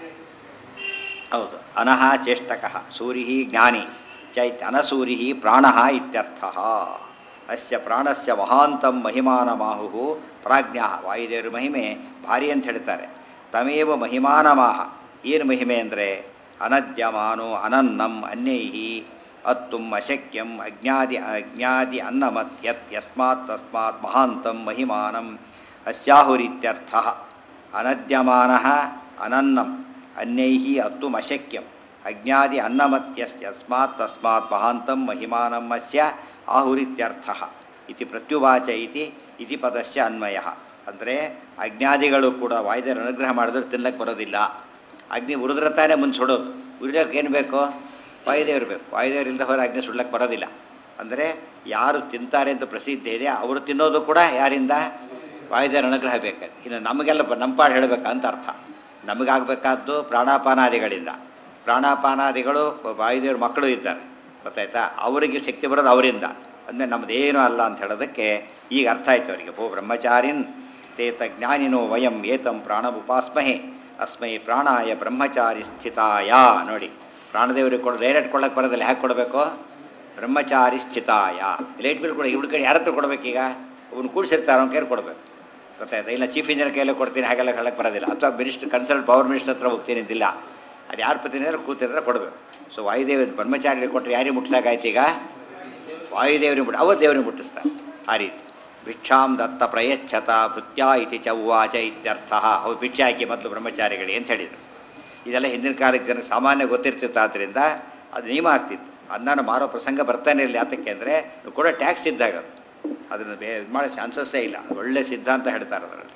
ಹೌದು ಅನಹ ಚೇಷ್ಟಕಃ ಸೂರಿ ಜ್ಞಾನಿ ಚೈತ್ ಅನಸೂರಿ ಪ್ರಾಣ ಇತ್ಯರ್ಥ ಅಸ್ಯ ಪ್ರಾಣಸ್ಯ ಮಹಾಂತಂ ಮಹಿಮಾನಮಾಹು ಪ್ರಾಜ್ಞಾ ವಾಯುದೇವರ ಮಹಿಮೆ ಭಾರಿ ಅಂತ ಹೇಳ್ತಾರೆ ತಮೇವ ಮಹಿಮಾನಮಾಹ ಏನು ಮಹಿಮೆ ಅಂದರೆ ಅನದ್ಯಮಾನೋ ಅನನ್ನಂ ಅನ್ಯೈ ಅತ್ತುಂ ಅಶಕ್ಯಂ ಅಜ್ಞಾದಿ ಅಜ್ಞಾದಿ ಅನ್ನಮತ್ ಯತ್ ಯಸ್ಮಾತ್ ತಸ್ಮಾತ್ ಮಹಾಂತಂ ಮಹಿಮಾನಂ ಅಸ್ಯಾಹುರಿತ್ಯರ್ಥ ಅನದ್ಯಮಾನ ಅನನ್ನಂ ಅನ್ಯೈ ಅತ್ತುಂ ಅಶಕ್ಯಂ ಅಜ್ಞಾದಿ ಅನ್ನಮತ್ಯಸ್ಮಾತ್ ತಸ್ಮಾತ್ ಮಹಾಂತಂ ಮಹಿಮಾನಂ ಅಸ್ಯ ಆಹುರಿತ್ಯರ್ಥ ಇತಿ ಪ್ರತ್ಯುವಾಚ ಇತಿ ಇತಿ ಪದಸ್ಯ ಅನ್ವಯ ಅಂದರೆ ಅಜ್ಞಾದಿಗಳು ಕೂಡ ವಾಯುದೇವರು ಅನುಗ್ರಹ ಮಾಡಿದ್ರೆ ತಿನ್ನಕ್ಕೆ ಬರೋದಿಲ್ಲ ಅಗ್ನಿ ಉರಿದ್ರೆ ತಾನೇ ಮುಂದೆ ಸುಡೋದು ಉರಿಯೋಕೆ ಏನು ಬೇಕು ವಾಯುದೇವರು ಬೇಕು ವಾಯುದೇವರು ಇಲ್ಲದ ಹೊರ ಅಗ್ನಿ ಸುಡ್ಲಕ್ಕೆ ಬರೋದಿಲ್ಲ ಅಂದರೆ ಯಾರು ತಿಂತಾರೆ ಅಂತ ಪ್ರಸಿದ್ಧಿ ಇದೆ ಅವರು ತಿನ್ನೋದು ಕೂಡ ಯಾರಿಂದ ವಾಯುದೇವರ ಅನುಗ್ರಹ ಬೇಕಾದ್ರೆ ಇನ್ನು ನಮಗೆಲ್ಲ ಬ- ನಮ್ಮ ಪಾಡು ಹೇಳಬೇಕಂತ ಅರ್ಥ ನಮಗಾಗಬೇಕಾದ್ದು ಪ್ರಾಣಾಪಾನಾದಿಗಳಿಂದ ಪ್ರಾಣಾಪಾನಾದಿಗಳು ವಾಯುದೇವ್ರ ಮಕ್ಕಳು ಇದ್ದಾರೆ ಗೊತ್ತಾಯ್ತಾ ಅವರಿಗೆ ಶಕ್ತಿ ಬರೋದು ಅವರಿಂದ ಅಂದರೆ ನಮ್ಮದೇನೂ ಅಲ್ಲ ಅಂತ ಹೇಳೋದಕ್ಕೆ ಈಗ ಅರ್ಥ ಆಯ್ತು ಅವರಿಗೆ ಭೋ ಬ್ರಹ್ಮಚಾರಿನ್ ತೇತ ಜ್ಞಾನಿನೋ ವಯಂ ಏತಂ ಪ್ರಾಣವುಪಾಸ್ಮಹೆ ಅಸ್ಮೈ ಪ್ರಾಣಾಯ ಬ್ರಹ್ಮಚಾರಿ ಸ್ಥಿತಾಯ ನೋಡಿ ಪ್ರಾಣದೇವರಿಗೆ ಕೊಡ ಡೈರೆಕ್ಟ್ ಕೊಡಕ್ಕೆ ಬರೋದಿಲ್ಲ ಹ್ಯಾಕೆ ಕೊಡಬೇಕು ಬ್ರಹ್ಮಚಾರಿ ಸ್ಥಿತಾಯ ಲೈಟ್ ಬಿಲ್ ಕೊಡ ಇವ್ರ ಕಡೆ ಯಾರ ಹತ್ರ ಕೊಡ್ಬೇಕೀಗ ಅವ್ನು ಕೂಡಿಸಿರ್ತಾರೆ ಅವ್ನ ಕೈಲಿ ಕೊಡಬೇಕು ಗೊತ್ತಾಯ್ತಾ ಇಲ್ಲ ಚೀಫ್ ಇಂಜಿನಿಯರ್ ಕೈಯಲ್ಲಿ ಕೊಡ್ತೀನಿ ಹಾಗೆಲ್ಲ ಹೇಳಕ್ಕೆ ಬರೋದಿಲ್ಲ ಅಥವಾ ಮಿನಿಸ್ಟರ್ ಕನ್ಸಲ್ಟ್ ಪವರ್ ಮಿನಿಸ್ಟರ್ ಹತ್ರ ಹೋಗ್ತೀನಿ ಅಂತಿಲ್ಲ ಅದು ಯಾರು ಪ್ರತಿನಿಧಿದ್ರೆ ಕೂತಿದ್ರೆ ಕೊಡಬೇಕು ಸೊ ವಾಯುದೇವ ಬ್ರಹ್ಮಚಾರಿ ಕೊಟ್ಟರೆ ಯಾರಿಗೆ ಮುಟ್ಟಿದಾಗಾಯ್ತು ಈಗ ವಾಯುದೇವರಿಗೆ ಮುಟ್ಟ ಅವ್ರು ದೇವರಿಗೆ ಮುಟ್ಟಿಸ್ತಾರೆ ಆ ರೀತಿ ಭಿಕ್ಷಾಂ ದತ್ತ ಪ್ರಯಚ್ಛತ ಭೃತ್ಯ ಇತಿ ಚ ಉವಾಚ ಇತ್ಯರ್ಥ ಅವ್ರು ಭಿಕ್ಷೆ ಹಾಕಿ ಮೊದಲು ಬ್ರಹ್ಮಚಾರಿಗಳಿಗೆ ಅಂತ ಹೇಳಿದರು ಇದೆಲ್ಲ ಹಿಂದಿನ ಕಾಲಕ್ಕೆ ಜನಕ್ಕೆ ಸಾಮಾನ್ಯ ಗೊತ್ತಿರ್ತಿತ್ತು ಆದ್ದರಿಂದ ಅದು ನಿಯಮ ಆಗ್ತಿತ್ತು ಅನ್ನನ ಮಾರೋ ಪ್ರಸಂಗ ಬರ್ತಾನೆ ಇರಲಿ ಯಾತಕ್ಕೆ ಅಂದರೆ ಕೂಡ ಟ್ಯಾಕ್ಸ್ ಇದ್ದಾಗ ಅದು. ಅದನ್ನು ಬೇ ಇದು ಮಾಡೋ ಚಾನ್ಸಸ್ಸೇ ಇಲ್ಲ ಅದು ಒಳ್ಳೆ ಸಿದ್ಧಾಂತ ಹೇಳ್ತಾರೆ ಅದರಲ್ಲಿ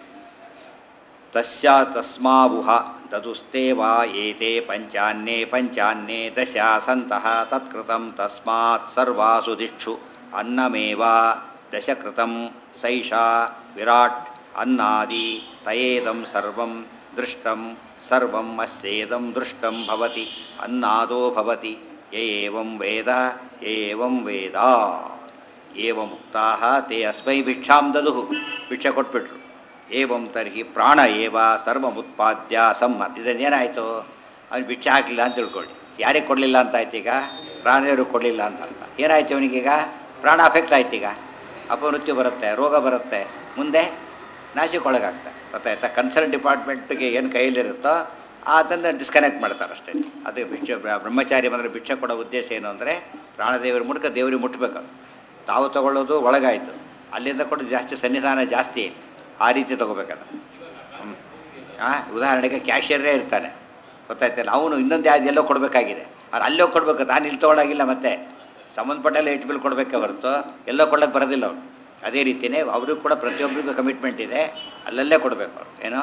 ತಸ್ಯ ತಸ್ಮಾವುಹ ದದುಸ್ತೆ ವಾ ಏತೆ ಪಂಚಾನ್ಯೇ ಪಂಚಾನ್ಯೇ ದಶ ಸಂತಹ ತತ್ಕೃತಂ ತಸ್ಮಾತ್ ಸರ್ವಾಸು ದಿಕ್ಷು ಅನ್ನಮೇವ ದಶಕೃತಂ ಸೈಷಾ ವಿರಾಟ್ ಅನ್ನಾದಿ ತಯೇದಂ ಸರ್ವಂ ದೃಷ್ಟಂ ಸರ್ವಂ ಅಸ್ಯೇದಂ ದೃಷ್ಟಂ ಭವತಿ ಅನ್ನಾದೋ ಭವತಿ ಯ ಏವಂ ವೇದ ಯ ಏವಂ ವೇದ ಏವಮುಕ್ತಾ ತೇ ಅಸ್ಮೈ ಭಿಕ್ಷಾಂ ದದುಹು ಭಿಕ್ಷೆ ಕೊಟ್ಬಿಟ್ರು ಏವಂ ತರ್ಹಿ ಪ್ರಾಣ ಏವ ಸರ್ವಮುತ್ಪಾದ್ಯ ಸಮ್ಮತ್ ಇದನ್ನೇನಾಯಿತು ಅವ್ನು ಭಿಕ್ಷೆ ಹಾಕಲಿಲ್ಲ ಅಂತ ತಿಳ್ಕೊಳ್ಳಿ ಯಾರಿಗೆ ಕೊಡಲಿಲ್ಲ ಅಂತ ಆಯ್ತು ಈಗ ಪ್ರಾಣಿಯವ್ರಿಗೆ ಕೊಡಲಿಲ್ಲ ಅಂತ ಅರ್ಥ ಏನಾಯ್ತು ಅವನಿಗೀಗ ಪ್ರಾಣ ಅಫೆಕ್ಟ್ ಆಯ್ತು ಈಗ ಅಪಮೃತ್ಯು ಬರುತ್ತೆ ರೋಗ ಬರುತ್ತೆ ಮುಂದೆ ನಾಶಕ್ಕೊಳಗಾಗ್ತದೆ ಗೊತ್ತಾಯ್ತಾ ಕನ್ಸರ್ನ್ ಡಿಪಾರ್ಟ್ಮೆಂಟ್ಗೆ ಏನು ಕೈಯಲ್ಲಿರುತ್ತೋ ಅದನ್ನು ಡಿಸ್ಕನೆಕ್ಟ್ ಮಾಡ್ತಾರೆ ಅಷ್ಟೇ ಅದು ಭಿಕ್ಷೆ ಬ್ರ- ಬ್ರಹ್ಮಚಾರಿ ಬಂದರೆ ಭಿಕ್ಷೆ ಕೊಡೋ ಉದ್ದೇಶ ಏನು ಅಂದರೆ ಪ್ರಾಣದೇವರ ಮೂಲಕ ದೇವರಿಗೆ ಮುಟ್ಟಬೇಕು ತಾವು ತಗೊಳ್ಳೋದು ಒಳಗಾಯಿತು ಅಲ್ಲಿಂದ ಕೊಟ್ಟು ಜಾಸ್ತಿ ಸನ್ನಿಧಾನ ಜಾಸ್ತಿ ಆ ರೀತಿ ತಗೋಬೇಕದು ಹ್ಮ್. ಆ ಉದಾಹರಣೆಗೆ ಕ್ಯಾಶಿಯರೇ ಇರ್ತಾನೆ ಗೊತ್ತಾಯ್ತಲ್ಲ ಅವನು ಇನ್ನೊಂದು ಯಾವ್ದು ಎಲ್ಲೋ ಕೊಡಬೇಕಾಗಿದೆ ಅವ್ರು ಅಲ್ಲೋ ಕೊಡಬೇಕು ನಾನು ಇಲ್ಲಿ ತೊಗೊಳಾಗಿಲ್ಲ ಮತ್ತೆ ಸಂಬಂಧಪಟ್ಟೆಲ್ಲ ಇಟ್ಟು ಬಿಲ್ ಕೊಡಬೇಕೆ ಹೊರತು ಎಲ್ಲೋ ಕೊಡೋಕ್ಕೆ ಬರೋದಿಲ್ಲ ಅವನು ಅದೇ ರೀತಿಯೇ ಅವ್ರಿಗೂ ಕೂಡ ಪ್ರತಿಯೊಬ್ಬರಿಗೂ ಕಮಿಟ್ಮೆಂಟ್ ಇದೆ ಅಲ್ಲಲ್ಲೇ ಕೊಡಬೇಕು ಅವರು ಏನೋ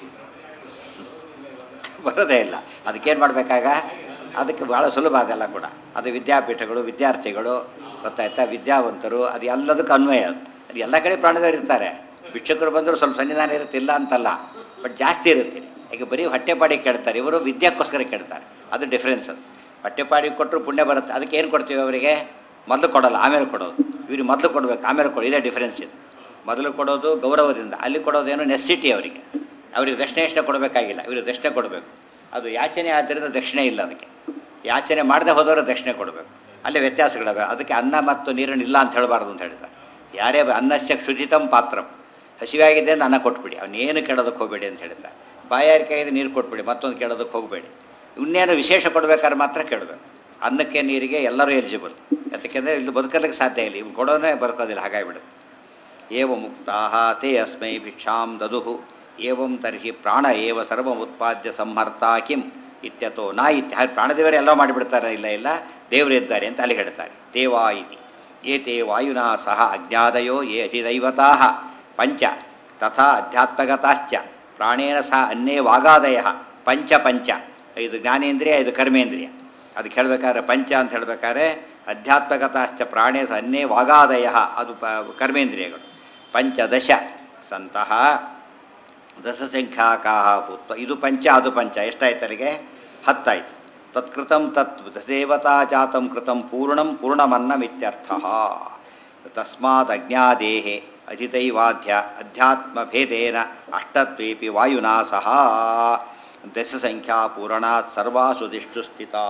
ಬರೋದೇ ಇಲ್ಲ ಅದಕ್ಕೇನು ಮಾಡಬೇಕಾಗ ಅದಕ್ಕೆ ಭಾಳ ಸುಲಭ ಅದೆಲ್ಲ ಕೂಡ ಅದು ವಿದ್ಯಾಪೀಠಗಳು ವಿದ್ಯಾರ್ಥಿಗಳು ಗೊತ್ತಾಯ್ತಾ ವಿದ್ಯಾವಂತರು ಅದು ಎಲ್ಲದಕ್ಕೂ ಅನ್ವಯ ಅದು ಅದು ಎಲ್ಲ ಕಡೆ ಪ್ರಾಣದವ್ರು ಇರ್ತಾರೆ ಭಿಕ್ಷಕರು ಬಂದರೂ ಸ್ವಲ್ಪ ಸನ್ನಿಧಾನ ಇರುತ್ತಿಲ್ಲ ಅಂತಲ್ಲ ಬಟ್ ಜಾಸ್ತಿ ಇರುತ್ತೆ ಈಗ ಬರೀ ಹೊಟ್ಟೆಪಾಡಿ ಕೇಳ್ತಾರೆ ಇವರು ವಿದ್ಯಾಕ್ಕೋಸ್ಕರ ಕೇಳ್ತಾರೆ ಅದು ಡಿಫ್ರೆನ್ಸ್ ಅದು ಹೊಟ್ಟೆಪಾಡಿ ಕೊಟ್ಟರು ಪುಣ್ಯ ಬರುತ್ತೆ ಅದಕ್ಕೆ ಏನು ಕೊಡ್ತೀವಿ ಅವರಿಗೆ ಮೊದಲು ಕೊಡೋಲ್ಲ ಆಮೇಲೆ ಕೊಡೋದು ಇವ್ರಿಗೆ ಮೊದಲು ಕೊಡಬೇಕು ಆಮೇಲೆ ಕೊಡೋ ಇದೇ ಡಿಫ್ರೆನ್ಸ್ ಇದು ಮೊದಲು ಕೊಡೋದು ಗೌರವದಿಂದ ಅಲ್ಲಿ ಕೊಡೋದೇನು ನೆಸಿಟಿ ಅವರಿಗೆ ಅವರಿಗೆ ದಕ್ಷಿಣೆ ಎಷ್ಟೇ ಕೊಡಬೇಕಾಗಿಲ್ಲ ಇವ್ರಿಗೆ ದಕ್ಷಿಣೆ ಕೊಡಬೇಕು ಅದು ಯಾಚನೆ ಆದ್ದರಿಂದ ದಕ್ಷಿಣೆ ಇಲ್ಲ ಅದಕ್ಕೆ ಯಾಚನೆ ಮಾಡದೆ ಹೋದವರು ದಕ್ಷಿಣೆ ಕೊಡಬೇಕು ಅಲ್ಲಿ ವ್ಯತ್ಯಾಸಗಳಿವೆ ಅದಕ್ಕೆ ಅನ್ನ ಮತ್ತು ನೀರನ್ನು ಇಲ್ಲ ಅಂತ ಹೇಳಬಾರ್ದು ಅಂತ ಹೇಳಿದ್ದಾರೆ ಯಾರೇ ಬ- ಅನ್ನಸ್ಯ ಕ್ಷುಜಿತಂ ಪಾತ್ರಂ ಹಸಿವಾಗಿದೆ ಅಂತ ಅನ್ನ ಕೊಟ್ಬಿಡಿ ಅವನೇನು ಕೇಳೋದಕ್ಕೆ ಹೋಗಬೇಡಿ ಅಂತ ಹೇಳ್ತಾರೆ ಬಾಯಾರಿಕೆ ಆಗಿದೆ ನೀರು ಕೊಟ್ಬಿಡಿ ಮತ್ತೊಂದು ಕೇಳೋದಕ್ಕೆ ಹೋಗಬೇಡಿ ಇನ್ನೇನು ವಿಶೇಷ ಕೊಡಬೇಕಾದ್ರೆ ಮಾತ್ರ ಕೇಳಬೇಕು ಅನ್ನಕ್ಕೆ ನೀರಿಗೆ ಎಲ್ಲರೂ ಎಲಿಜಿಬಲ್ ಯಾಕೆಂದರೆ ಇಲ್ಲಿ ಬದುಕಲಿಕ್ಕೆ ಸಾಧ್ಯ ಇಲ್ಲ ಇವ್ನು ಕೊಡೋನೇ ಬರ್ತದಿಲ್ಲ ಹಾಗಾಗಿಬಿಡುತ್ತೆ ಏವ ಮುಕ್ತಾ ತೇ ಅಸ್ಮೈ ಭಿಕ್ಷಾಂ ದದುಹು ಏವಂ ತರ್ಹಿ ಪ್ರಾಣ ಏವ ಸರ್ವಮುತ್ಪಾದ್ಯ ಸಂಹರ್ತ ಕಿಂ ಇತ್ಯತೋ ನಾ ಇತ್ಯ ಹಾಗೆ ಪ್ರಾಣದೇವರೇ ಎಲ್ಲ ಮಾಡಿಬಿಡ್ತಾರೆ ಇಲ್ಲ ಇಲ್ಲ ದೇವರು ಇದ್ದಾರೆ ಅಂತ ಅಲ್ಲಿ ಹೇಳ್ತಾರೆ ದೇವಾ ಇತಿ ಏತೆ ವಾಯುನಾ ಸಹ ಅಜ್ಞಾದಯೋ ಯೇ ಅಧಿದೈವತಾ ಪಂಚ ತಥಾ ಅಧ್ಯಾತ್ಮಗತಾಶ್ಚ ಪ್ರಾಣೇನ ಸಹ ಅನ್ನೇ ವಾಗಾದಯ ಪಂಚ ಪಂಚ ಇದು ಜ್ಞಾನೇಂದ್ರಿಯ ಇದು ಕರ್ಮೇಂದ್ರಿಯ ಅದಕ್ಕೆ ಹೇಳ್ಬೇಕಾದ್ರೆ ಪಂಚ ಅಂತ ಹೇಳ್ಬೇಕಾದ್ರೆ ಅಧ್ಯಾತ್ಮಗತಾಶ್ಚ ಪ್ರಾಣೇ ಸಹ ಅನ್ನೇ ವಾಗಾದಯ ಅದು ಪ ಕರ್ಮೇಂದ್ರಿಯಗಳು ಪಂಚದಶ ಸಂತಹ ದಶಸಂಖ್ಯಾಕಾ ಭೂತ್ವ ಇದು ಪಂಚ ಅದು ಪಂಚ ಎಷ್ಟಾಯ್ತು ಅಲ್ಲಿಗೆ ಹತ್ತಾಯ್ತು ತತ್ಕೃತಂ ತತ್ ದೇವತಾ ಜಾತಂ ಕೃತಂ ಪೂರ್ಣಂ ಪೂರ್ಣಮನ್ನಮಿತ್ಯರ್ಥ ತಸ್ಮಾತ್ ಅಜ್ಞಾದೇಹೆ ಅಧಿದೈವಾಧ್ಯ ಅಧ್ಯಾತ್ಮಭೇದೇನ ಅಷ್ಟತ್ವೇಪಿ ವಾಯುನಾ ಸಹ ದಶಸಂಖ್ಯಾ ಪೂರಣಾತ್ ಸರ್ವಾಸು ದಿಷ್ಟು ಸ್ಥಿತಾ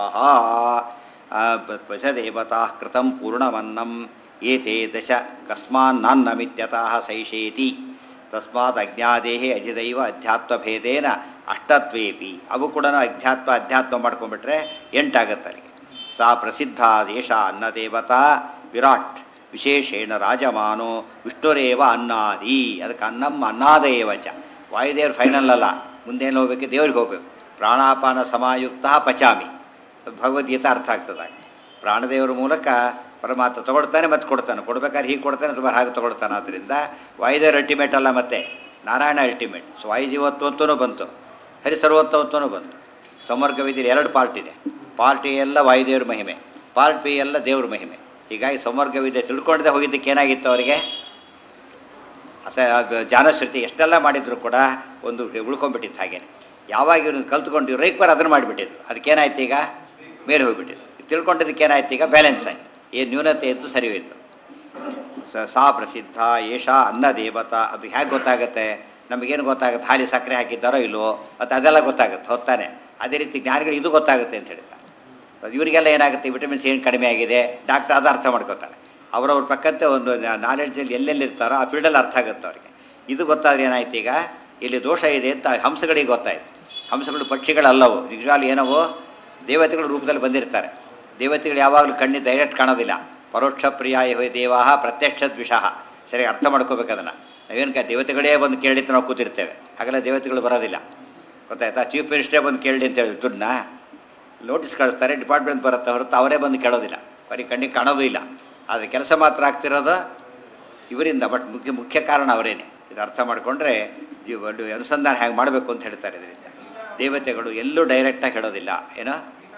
ದೇವತಾ ಕೃತಂ ಪೂರ್ಣಮನ್ನಂ ಏತೆ ದಶ ಕಸ್ಮಾನ್ನನ್ನಮಿತ್ಯತಃ ಸೈಷೇತಿ ತಸ್ಮಾತ್ ಅಜ್ಞಾದೇಹೇ ಅಧಿದೈವ ಅಧ್ಯಾತ್ಮಭೇದೇನ ಅಷ್ಟತ್ವೇಪಿ ಅವು ಕೂಡ ಅಧ್ಯಾತ್ಮ ಅಧ್ಯಾತ್ಮ ಮಾಡ್ಕೊಂಡ್ಬಿಟ್ರೆ ಎಂಟಾಗತ್ತೆ ಅಲ್ಲಿಗೆ ಸಾ ಪ್ರಸಿದ್ಧ ದೇಶ ಅನ್ನದೇವತಾ ವಿರಾಟ್ ವಿಶೇಷೇಣ ರಾಜಮಾನೋ ವಿಷ್ಣುರೇವ ಅನ್ನಾದಿ ಅದಕ್ಕೆ ಅನ್ನಂ ಅನ್ನಾದೇವ ಚ ವಾಯುದೇವ್ರು ಫೈನಲ್ ಅಲ್ಲ ಮುಂದೇನು ಹೋಗ್ಬೇಕು ದೇವ್ರಿಗೆ ಹೋಗ್ಬೇಕು ಪ್ರಾಣಾಪಾನ ಸಮಾಯುಕ್ತ ಪಚಾಮಿ ಭಗವದ್ಗೀತೆ ಅರ್ಥ ಆಗ್ತದೆ ಪ್ರಾಣದೇವರ ಮೂಲಕ ಪರಮಾತ್ಮ ತಗೊಳ್ತಾನೆ ಮತ್ತೆ ಕೊಡ್ತಾನೆ ಕೊಡ್ಬೇಕಾದ್ರೆ ಹೀಗೆ ಕೊಡ್ತಾನೆ ತುಂಬ ಹಾಗೆ ತಗೊಳ್ತಾನೆ ಆದ್ದರಿಂದ ವಾಯುದೇವ್ರ ಅಲ್ಟಿಮೇಟ್ ಅಲ್ಲ ಮತ್ತೆ ನಾರಾಯಣ ಅಲ್ಟಿಮೇಟ್ ಸೊ ವಾಯುಜೀವತ್ವ ಅಂತೂ ಬಂತು ಹರಿಸರ್ವತ್ವ ಅಂತೂ ಬಂತು ಸಮರ್ಗ ವಿಧಿಯಲ್ಲಿ ಎರಡು ಪಾರ್ಟ್ ಇದೆ ಪಾರ್ಟ್ ಎ ಎಲ್ಲ ವಾಯುದೇವ್ರ ಮಹಿಮೆ ಪಾರ್ಟ್ ಬಿ ಎಲ್ಲ ದೇವ್ರ ಮಹಿಮೆ ಹೀಗಾಗಿ ಸಮರ್ಗ ವಿದ್ಯೆ ತಿಳ್ಕೊಂಡದೆ ಹೋಗಿದ್ದಕ್ಕೆ ಏನಾಗಿತ್ತು ಅವರಿಗೆ ಅಸ ಜಾನಶ್ರುತಿ ಎಷ್ಟೆಲ್ಲ ಮಾಡಿದ್ರು ಕೂಡ ಒಂದು ಉಳ್ಕೊಂಡ್ಬಿಟ್ಟಿತ್ತು ಹಾಗೇನೆ ಯಾವಾಗ ಇವನು ಕಲ್ತ್ಕೊಂಡು ರೈಕ್ವರ್ ಅದನ್ನು ಮಾಡಿಬಿಟ್ಟಿದ್ರು ಅದಕ್ಕೇನಾಯ್ತು ಈಗ ಮೇಲೆ ಹೋಗ್ಬಿಟ್ಟಿದ್ರು ತಿಳ್ಕೊಂಡಿದ್ದಕ್ಕೆ ಏನಾಯ್ತು ಈಗ ಬ್ಯಾಲೆನ್ಸ್ ಆಯ್ತು ಏನು ನ್ಯೂನತೆ ಇದ್ದು ಸರಿ ಹೋಯ್ತು ಸ- ಸಾ ಪ್ರಸಿದ್ಧ ಏಷಾ ಅನ್ನ ದೇವತಾ ಅದು ಹೇಗೆ ಗೊತ್ತಾಗುತ್ತೆ ನಮಗೇನು ಗೊತ್ತಾಗುತ್ತೆ ಹಾಲಿ ಸಕ್ಕರೆ ಹಾಕಿದ್ದಾರೋ ಇಲ್ವೋ ಮತ್ತು ಅದೆಲ್ಲ ಗೊತ್ತಾಗುತ್ತೆ ಹೊತ್ತಾನೆ ಅದೇ ರೀತಿ ಜ್ಞಾನಿಗಳು ಇದು ಗೊತ್ತಾಗುತ್ತೆ ಅಂತ ಹೇಳ್ತಾರೆ ಅದು ಇವರಿಗೆಲ್ಲ ಏನಾಗುತ್ತೆ ವಿಟಮಿನ್ಸ್ ಏನು ಕಡಿಮೆ ಆಗಿದೆ ಡಾಕ್ಟರ್ ಅದು ಅರ್ಥ ಮಾಡ್ಕೋತಾರೆ ಅವರವ್ರ ಪಕ್ಕಂತೆ ಒಂದು ನಾಲೆಡ್ಜಲ್ಲಿ ಎಲ್ಲೆಲ್ಲಿ ಇರ್ತಾರೋ ಆ ಫೀಲ್ಡಲ್ಲಿ ಅರ್ಥ ಆಗುತ್ತೆ ಅವ್ರಿಗೆ ಇದು ಗೊತ್ತಾದ್ರೆ ಏನಾಯ್ತು ಈಗ ಇಲ್ಲಿ ದೋಷ ಇದೆ ಅಂತ ಹಂಸಗಳಿಗೆ ಗೊತ್ತಾಯ್ತು ಹಂಸಗಳು ಪಕ್ಷಿಗಳಲ್ಲವು ನಿಜವಾಗ್ಲೂ ಏನವು ದೇವತೆಗಳ ರೂಪದಲ್ಲಿ ಬಂದಿರ್ತಾರೆ ದೇವತೆಗಳು ಯಾವಾಗಲೂ ಕಣ್ಣಿಗೆ ಡೈರೆಕ್ಟ್ ಕಾಣೋದಿಲ್ಲ ಪರೋಕ್ಷ ಪ್ರಿಯಾಯ ಹೋಯ್ ದೇವಾಹ ಪ್ರತ್ಯಕ್ಷ ದ್ವಿಷಃ ಸರಿ ಅರ್ಥ ಮಾಡ್ಕೋಬೇಕು ಅದನ್ನು ನಾವೇನು ದೇವತೆಗಳೇ ಬಂದು ಕೇಳಿತ್ತು ನಾವು ಕೂತಿರ್ತೇವೆ ಹಾಗೆಲ್ಲ ದೇವತೆಗಳು ಬರೋದಿಲ್ಲ ಗೊತ್ತಾಯ್ತಾ ಚೀಫ್ ಮಿನಿಸ್ಟ್ರೇ ಬಂದು ಕೇಳಿ ಅಂತ ಹೇಳಿ ದುಡ್ಡನ್ನ ನೋಟಿಸ್ ಕಳಿಸ್ತಾರೆ ಡಿಪಾರ್ಟ್ಮೆಂಟ್ ಬರುತ್ತೆ ಹೊರತು ಅವರೇ ಬಂದು ಕೇಳೋದಿಲ್ಲ ಬರೀ ಕಣ್ಣಿಗೆ ಕಾಣೋದು ಇಲ್ಲ ಆದರೆ ಕೆಲಸ ಮಾತ್ರ ಆಗ್ತಿರೋದು ಇವರಿಂದ ಬಟ್ ಮುಖ್ಯ ಮುಖ್ಯ ಕಾರಣ ಅವರೇನೆ ಇದು ಅರ್ಥ ಮಾಡಿಕೊಂಡ್ರೆ ಒಂದು ಅನುಸಂಧಾನ ಹೇಗೆ ಮಾಡಬೇಕು ಅಂತ ಹೇಳ್ತಾರೆ ಇದರಿಂದ ದೇವತೆಗಳು ಎಲ್ಲೂ ಡೈರೆಕ್ಟಾಗಿ ಹೇಳೋದಿಲ್ಲ ಏನೋ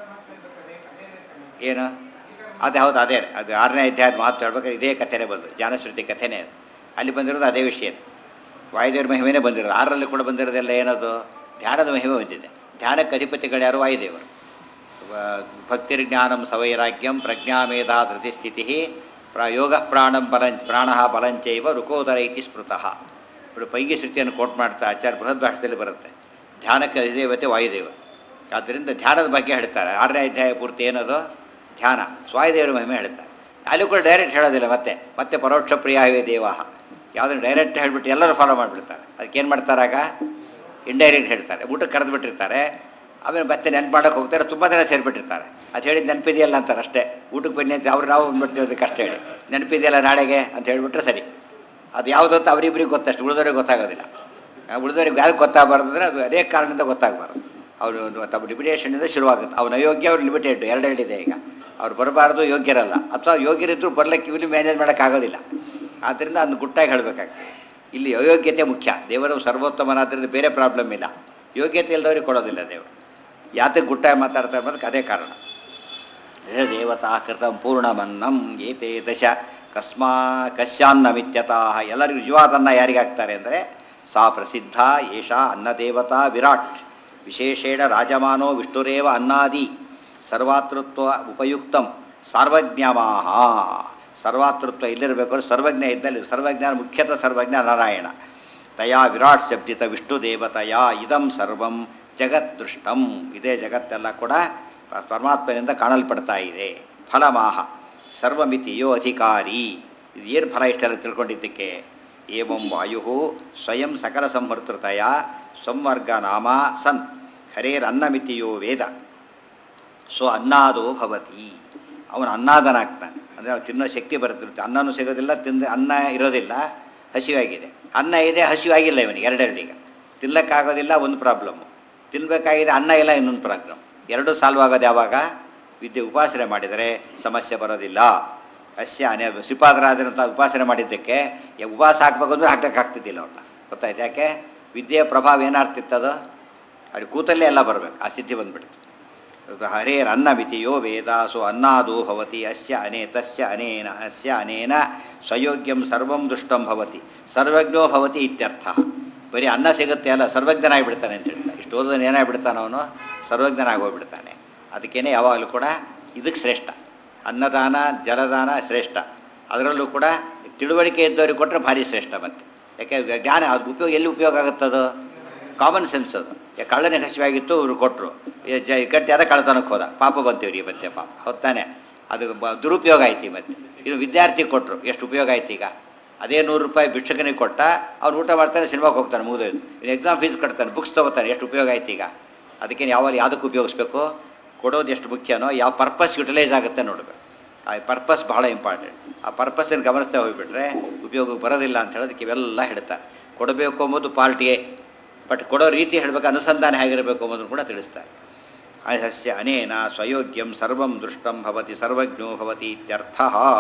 ಏನು ಅದೇ ಹೌದು ಅದೇ ಅದು ಆರನೇ ಅಧ್ಯಾಯದ ಮಹತ್ವ ಹೇಳ್ಬೇಕಾದ್ರೆ ಇದೇ ಕಥೆನೇ ಬಂದು ಜಾನಶ್ರುತಿ ಕಥೆನೇ ಅದು ಅಲ್ಲಿ ಬಂದಿರೋದು ಅದೇ ವಿಷಯ ವಾಯುದೇವ್ರ ಮಹಿಮೆನೇ ಬಂದಿರೋದು ಆರರಲ್ಲಿ ಕೂಡ ಬಂದಿರೋದೆಲ್ಲ ಏನದು ಧ್ಯಾನದ ಮಹಿಮೆ ಬಂದಿದೆ ಧ್ಯಾನಕ್ಕೆ ಅಧಿಪತಿಗಳು ಯಾರು ವಾಯುದೇವರು ಭಕ್ತಿರ್ಜ್ಞಾನಂ ಸವೈರಾಗ್ಯಂ ಪ್ರಜ್ಞಾಮೇಧ ಧೃತಿಸ್ಥಿತಿ ಪ್ರ ಯೋಗ ಪ್ರಾಣಂ ಬಲಂಚ ಪ್ರಾಣ ಬಲಂಚೈವ ರುಕೋದರ ಇತಿ ಸ್ಮೃತಃ ఇప్పుడు ಪೈಗಿ ಶ್ರುತಿಯನ್ನು ಕೋಟ್ ಮಾಡ್ತಾ ಆಚಾರ್ಯ ಬೃಹದ್ ಭಾಷೆಯಲ್ಲಿ ಬರುತ್ತೆ ಧ್ಯಾನಕ್ಕೆ ಅಧಿದೇವತೆ ವಾಯುದೇವರು ಆದ್ದರಿಂದ ಧ್ಯಾನದ ಬಗ್ಗೆ ಹೇಳ್ತಾರೆ ಆರನೇ ಅಧ್ಯಾಯ ಪೂರ್ತಿ ಏನದು ಧ್ಯಾನ ಸ್ವಾಯುದೇವರ ಮಹಿಮೆ ಹೇಳ್ತಾರೆ ಅಲ್ಲಿ ಕೂಡ ಡೈರೆಕ್ಟ್ ಹೇಳೋದಿಲ್ಲ ಮತ್ತೆ ಮತ್ತೆ ಪರೋಕ್ಷ ಪ್ರಿಯಾವೇ ದೇವಾಹ ಯಾವುದನ್ನು ಡೈರೆಕ್ಟ್ ಹೇಳಿಬಿಟ್ಟು ಎಲ್ಲರೂ ಫಾಲೋ ಮಾಡಿಬಿಡ್ತಾರೆ ಅದಕ್ಕೆ ಏನು ಮಾಡ್ತಾರಾಗ ಇಂಡೈರೆಕ್ಟ್ ಹೇಳ್ತಾರೆ ಊಟಕ್ಕೆ ಕರೆದು ಬಿಟ್ಟಿರ್ತಾರೆ ಆಮೇಲೆ ಮತ್ತೆ ನೆನ್ಪು ಮಾಡೋಕೆ ಹೋಗ್ತಾರೆ ತುಂಬ ಜನ ಸೇರಿಬಿಟ್ಟಿರ್ತಾರೆ ಅದು ಹೇಳಿದ್ದು ನೆನಪಿದೆಯಲ್ಲ ಅಂತಾರೆ ಅಷ್ಟೇ ಊಟಕ್ಕೆ ಬನ್ನಿ ಅಂತ ಅವ್ರು ನಾವು ಬಂದ್ಬಿಡ್ತೀವಿ ಅದಕ್ಕೆ ಅಷ್ಟೇ ಹೇಳಿ ನೆನಪಿದೆಯಲ್ಲ ನಾಳೆಗೆ ಅಂತ ಹೇಳಿಬಿಟ್ರೆ ಸರಿ ಅದು ಯಾವುದು ಅಂತ ಅವರಿಬ್ಬರಿಗೆ ಗೊತ್ತಷ್ಟು ಉಳಿದವ್ರಿಗೆ ಗೊತ್ತಾಗೋದಿಲ್ಲ ಆ ಉಳಿದವ್ರಿಗೆ ಯಾವ್ದು ಗೊತ್ತಾಗಬಾರ್ದು ಅಂದರೆ ಅದು ಅದೇ ಕಾರಣದಿಂದ ಗೊತ್ತಾಗಬಾರ್ದು ಅವರು ತಮ್ಮ ಲಿಮಿಟೇಷನಿಂದ ಶುರುವಾಗುತ್ತೆ ಅವ್ನು ಅಯೋಗ್ಯ ಅವ್ರು ಲಿಮಿಟೆಡ್ ಎರಡೆರಡಿದೆ ಈಗ ಅವ್ರು ಬರಬಾರ್ದು ಯೋಗ್ಯರಲ್ಲ ಅಥವಾ ಯೋಗ್ಯರಿದ್ದರೂ ಬರ್ಲಿಕ್ಕೆ ಇವನು ಮ್ಯಾನೇಜ್ ಮಾಡೋಕ್ಕಾಗೋದಿಲ್ಲ ಆದ್ದರಿಂದ ಅದನ್ನು ಗುಟ್ಟಾಗಿ ಹೇಳಬೇಕಾಗ್ತದೆ ಇಲ್ಲಿ ಅಯೋಗ್ಯತೆ ಮುಖ್ಯ ದೇವರು ಸರ್ವೋತ್ತಮನಾದ್ರಿಂದ ಬೇರೆ ಪ್ರಾಬ್ಲಮ್ ಇಲ್ಲ ಯೋಗ್ಯತೆ ಇಲ್ಲದವ್ರಿಗೆ ಕೊಡೋದಿಲ್ಲ ದೇವರು ಯಾತಕ್ಕೆ ಗುಟ್ಟಾಗಿ ಮಾತಾಡ್ತಾರೆ ಅನ್ನೋದಕ್ಕೆ ಅದೇ ಕಾರಣ ದೇವತಾ ಕೃತಂ ಪೂರ್ಣಮನ್ನಂ ಏತೆ ದಶ ಕಸ್ಮಾ ಕಶ್ಯಾನ್ನಮಿತ್ಯತಃ ಎಲ್ಲರಿಗೂ ನಿಜವಾದನ್ನ ಯಾರಿಗೆ ಹಾಕ್ತಾರೆ ಅಂದರೆ ಸಾ ಪ್ರಸಿದ್ಧ ಏಷಾ ಅನ್ನದೇವತಾ ವಿರಾಟ್ ವಿಶೇಷೇಣ ರಾಜಮಾನೋ ವಿಷ್ಣುರೇವ ಅನ್ನಾದಿ ಸರ್ವಾತೃತ್ವ ಉಪಯುಕ್ತಂ ಸರ್ವಜ್ಞಮಾಹ ಸರ್ವಾತೃತ್ವ ಇಲ್ಲಿರಬೇಕು ಸರ್ವಜ್ಞ ಇದ್ದಲ್ಲಿ ಸರ್ವಜ್ಞಾನ ಮುಖ್ಯತಃ ಸರ್ವಜ್ಞ ನಾರಾಯಣ ತಯಾ ವಿರಾಟ್ ಶಬ್ದಿತ ವಿಷ್ಣು ದೇವತೆಯ ಇದಂ ಸರ್ವಂ ಜಗದ್ದೃಷ್ಟಂ ಇದೇ ಜಗತ್ತೆಲ್ಲ ಕೂಡ ಪರಮಾತ್ಮನಿಂದ ಕಾಣಲ್ಪಡ್ತಾ ಇದೆ ಫಲಮಾಹ ಸರ್ವಮಿತಿಯೋ ಅಧಿಕಾರಿ ಇದು ಏನು ಫಲ ಇಷ್ಟೆಲ್ಲ ತಿಳ್ಕೊಂಡಿದ್ದಕ್ಕೆ ಏವಂ ವಾಯು ಸ್ವಯಂ ಸಕಲ ಸಂಹರ್ತೃತಯ ಸಂವರ್ಗ ನಾಮ ಸನ್ ಹರೇರನ್ನಮಿತಿಯೋ ವೇದ ಸೊ ಅನ್ನಾದೋ ಭವತಿ ಅವನು ಅನ್ನಾದನಾಗ್ತಾನೆ ಅಂದರೆ ಅವ್ನು ತಿನ್ನೋ ಶಕ್ತಿ ಬರುತ್ತೆ ಅನ್ನನೂ ಸಿಗೋದಿಲ್ಲ ತಿಂದ ಅನ್ನ ಇರೋದಿಲ್ಲ ಹಸಿವಾಗಿದೆ ಅನ್ನ ಇದೆ ಹಸಿವಾಗಿಲ್ಲ ಇವನಿಗೆ ಎರಡೆರಡೀಗ ತಿನ್ನಕ್ಕಾಗೋದಿಲ್ಲ ಒಂದು ಪ್ರಾಬ್ಲಮ್ಮು ತಿನ್ನಬೇಕಾಗಿದೆ ಅನ್ನ ಇಲ್ಲ ಇನ್ನೊಂದು ಪ್ರಾಬ್ಲಮ್ ಎರಡೂ ಸಾಲ್ವ್ ಆಗೋದು ಯಾವಾಗ ವಿದ್ಯೆ ಉಪಾಸನೆ ಮಾಡಿದರೆ ಸಮಸ್ಯೆ ಬರೋದಿಲ್ಲ ಅಸ್ಯ ಅನೇ ಶ್ರೀಪಾದರಾಜರಂತ ಉಪಾಸನೆ ಮಾಡಿದ್ದಕ್ಕೆ ಈ ಉಪವಾಸ ಹಾಕ್ಬೇಕು ಅಂದ್ರೆ ಹಾಕ್ಲಿಕ್ಕೆ ಆಗ್ತಿದ್ದಿಲ್ಲ ಅವ್ರನ್ನ ಗೊತ್ತಾಯ್ತು ಯಾಕೆ ವಿದ್ಯೆಯ ಪ್ರಭಾವ ಏನಾಗ್ತಿತ್ತದು ಅವ್ರಿಗೆ ಕೂತಲ್ಲೇ ಎಲ್ಲ ಬರಬೇಕು ಆ ಸಿದ್ಧಿ ಬಂದ್ಬಿಡ್ತು ಹರೇರನ್ನ ಮಿತಿಯೋ ವೇದ ಸೊ ಅನ್ನಾದೋ ಭವತಿ ಅಸ್ಯ ಅನೇ ತಸ್ಯ ಅನೇನ ಅಸ್ಯ ಅನೇನ ಸ್ವಯೋಗ್ಯಂ ಸರ್ವಂ ದುಷ್ಟಂ ಭವತಿ ಸರ್ವಜ್ಞೋ ಭವತಿ ಇತ್ಯರ್ಥ ಬರೀ ಅನ್ನ ಸಿಗುತ್ತೆ ಅಲ್ಲ ಸರ್ವಜ್ಞನಾಗಿಬಿಡ್ತಾನೆ ಅಂತ ಹೇಳ್ತಾರೆ ಇಷ್ಟು ಓದೋದನ್ನು ಏನಾಗ್ಬಿಡ್ತಾನೆ ಅವನು ಸರ್ವಜ್ಞನಾಗೋಗ್ಬಿಡ್ತಾನೆ ಅದಕ್ಕೇನೆ ಯಾವಾಗಲೂ ಕೂಡ ಇದಕ್ಕೆ ಶ್ರೇಷ್ಠ ಅನ್ನದಾನ ಜಲದಾನ ಶ್ರೇಷ್ಠ ಅದರಲ್ಲೂ ಕೂಡ ತಿಳುವಳಿಕೆ ಇದ್ದವ್ರಿಗೆ ಕೊಟ್ಟರೆ ಭಾರಿ ಶ್ರೇಷ್ಠ ಮತ್ತೆ ಯಾಕೆ ಜ್ಞಾನ ಅದು ಉಪಯೋಗ ಎಲ್ಲಿ ಉಪಯೋಗ ಆಗುತ್ತದು ಕಾಮನ್ ಸೆನ್ಸ್ ಅದು ಯಾ ಕಳ್ಳನೇ ಹಸಿವಾಗಿತ್ತು ಇವರು ಕೊಟ್ಟರು ಜ ಗಟ್ಟಿ ಆದ ಕಳ್ಳತನಕ್ಕೆ ಹೋದ ಪಾಪ ಬಂತೀವ್ರಿ ಮತ್ತೆ ಪಾಪ ಹೊತ್ತಾನೆ ಅದು ಬ ದುರುಪಯೋಗ ಆಯ್ತು ಈ ಮತ್ತೆ ಇದು ವಿದ್ಯಾರ್ಥಿ ಕೊಟ್ಟರು ಎಷ್ಟು ಉಪಯೋಗ ಆಯ್ತು ಈಗ ಅದೇ ನೂರು ರೂಪಾಯಿ ಭಿಕ್ಷಕನಿಗೆ ಕೊಟ್ಟ ಅವ್ನು ಊಟ ಮಾಡ್ತಾನೆ ಸಿನಿಮಾಗೆ ಹೋಗ್ತಾನೆ ಮುಗಿದೋಯ್ತು ಇನ್ನು ಎಕ್ಸಾಮ್ ಫೀಸ್ ಕಟ್ತಾನೆ ಬುಕ್ಸ್ ತೊಗೋತಾನೆ ಎಷ್ಟು ಉಪಯೋಗ ಆಯ್ತು ಈಗ ಅದಕ್ಕೇನು ಯಾವಾಗ ಯಾವುದಕ್ಕೆ ಉಪಯೋಗಿಸ್ಬೇಕು ಕೊಡೋದು ಎಷ್ಟು ಮುಖ್ಯನೋ ಯಾವ ಪರ್ಪಸ್ ಯುಟಿಲೈಸ್ ಆಗುತ್ತೆ ನೋಡಬೇಕು ಆ ಪರ್ಪಸ್ ಬಹಳ ಇಂಪಾರ್ಟೆಂಟ್ ಆ ಪರ್ಪಸ್ಸನ್ನು ಗಮನಿಸ್ತಾ ಹೋಗಿಬಿಟ್ರೆ ಉಪಯೋಗಕ್ಕೆ ಬರೋದಿಲ್ಲ ಅಂತ ಹೇಳೋದಕ್ಕೆ ಇವೆಲ್ಲ ಹೇಳ್ತಾರೆ ಕೊಡಬೇಕು ಎಂಬುದು ಪಾರ್ಟಿಯೇ ಬಟ್ ಕೊಡೋ ರೀತಿ ಹೇಳಬೇಕು ಅನುಸಂಧಾನ ಹೇಗಿರಬೇಕು ಎಂಬುದನ್ನು ಕೂಡ ತಿಳಿಸ್ತಾರೆ ಅಹಸ್ಯ ಅನೇನ ಸ್ವಯೋಗ್ಯಂ ಸರ್ವಂ ದೃಷ್ಟಂ ಭವತಿ ಸರ್ವಜ್ಞೋ ಭವತಿ ಇತ್ಯರ್ಥ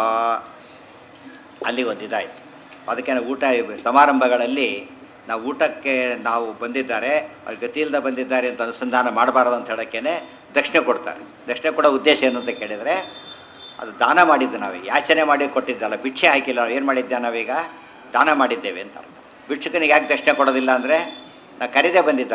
ಅಲ್ಲಿ ಒಂದು ಇದಾಯಿತು ಅದಕ್ಕೆ ನಾವು ಊಟ ಸಮಾರಂಭಗಳಲ್ಲಿ ನಾವು ಊಟಕ್ಕೆ ನಾವು ಬಂದಿದ್ದಾರೆ ಅವ್ರು ಗತಿಯಿಲ್ಲದೆ ಬಂದಿದ್ದಾರೆ ಅಂತ ಅನುಸಂಧಾನ ಮಾಡಬಾರದು ಅಂತ ಹೇಳೋಕ್ಕೇ ದಕ್ಷಿಣೆ ಕೊಡ್ತಾರೆ ದಕ್ಷಿಣೆ ಕೊಡೋ ಉದ್ದೇಶ ಏನು ಅಂತ ಕೇಳಿದರೆ ಅದು ದಾನ ಮಾಡಿದ್ದು ನಾವೀಗ ಯಾಚನೆ ಮಾಡಿ ಕೊಟ್ಟಿದ್ದಲ್ಲ ಭಿಕ್ಷೆ ಹಾಕಿಲ್ಲ ಏನು ಮಾಡಿದ್ದೆ ನಾವೀಗ ದಾನ ಮಾಡಿದ್ದೇವೆ ಅಂತ ಅರ್ಥ ಭಿಕ್ಷುಕನಿಗೆ ಯಾಕೆ ದಕ್ಷಿಣೆ ಕೊಡೋದಿಲ್ಲ ಅಂದರೆ ನಾ ಕರೀದೇ ಬಂದಿದ್ದಾನೋ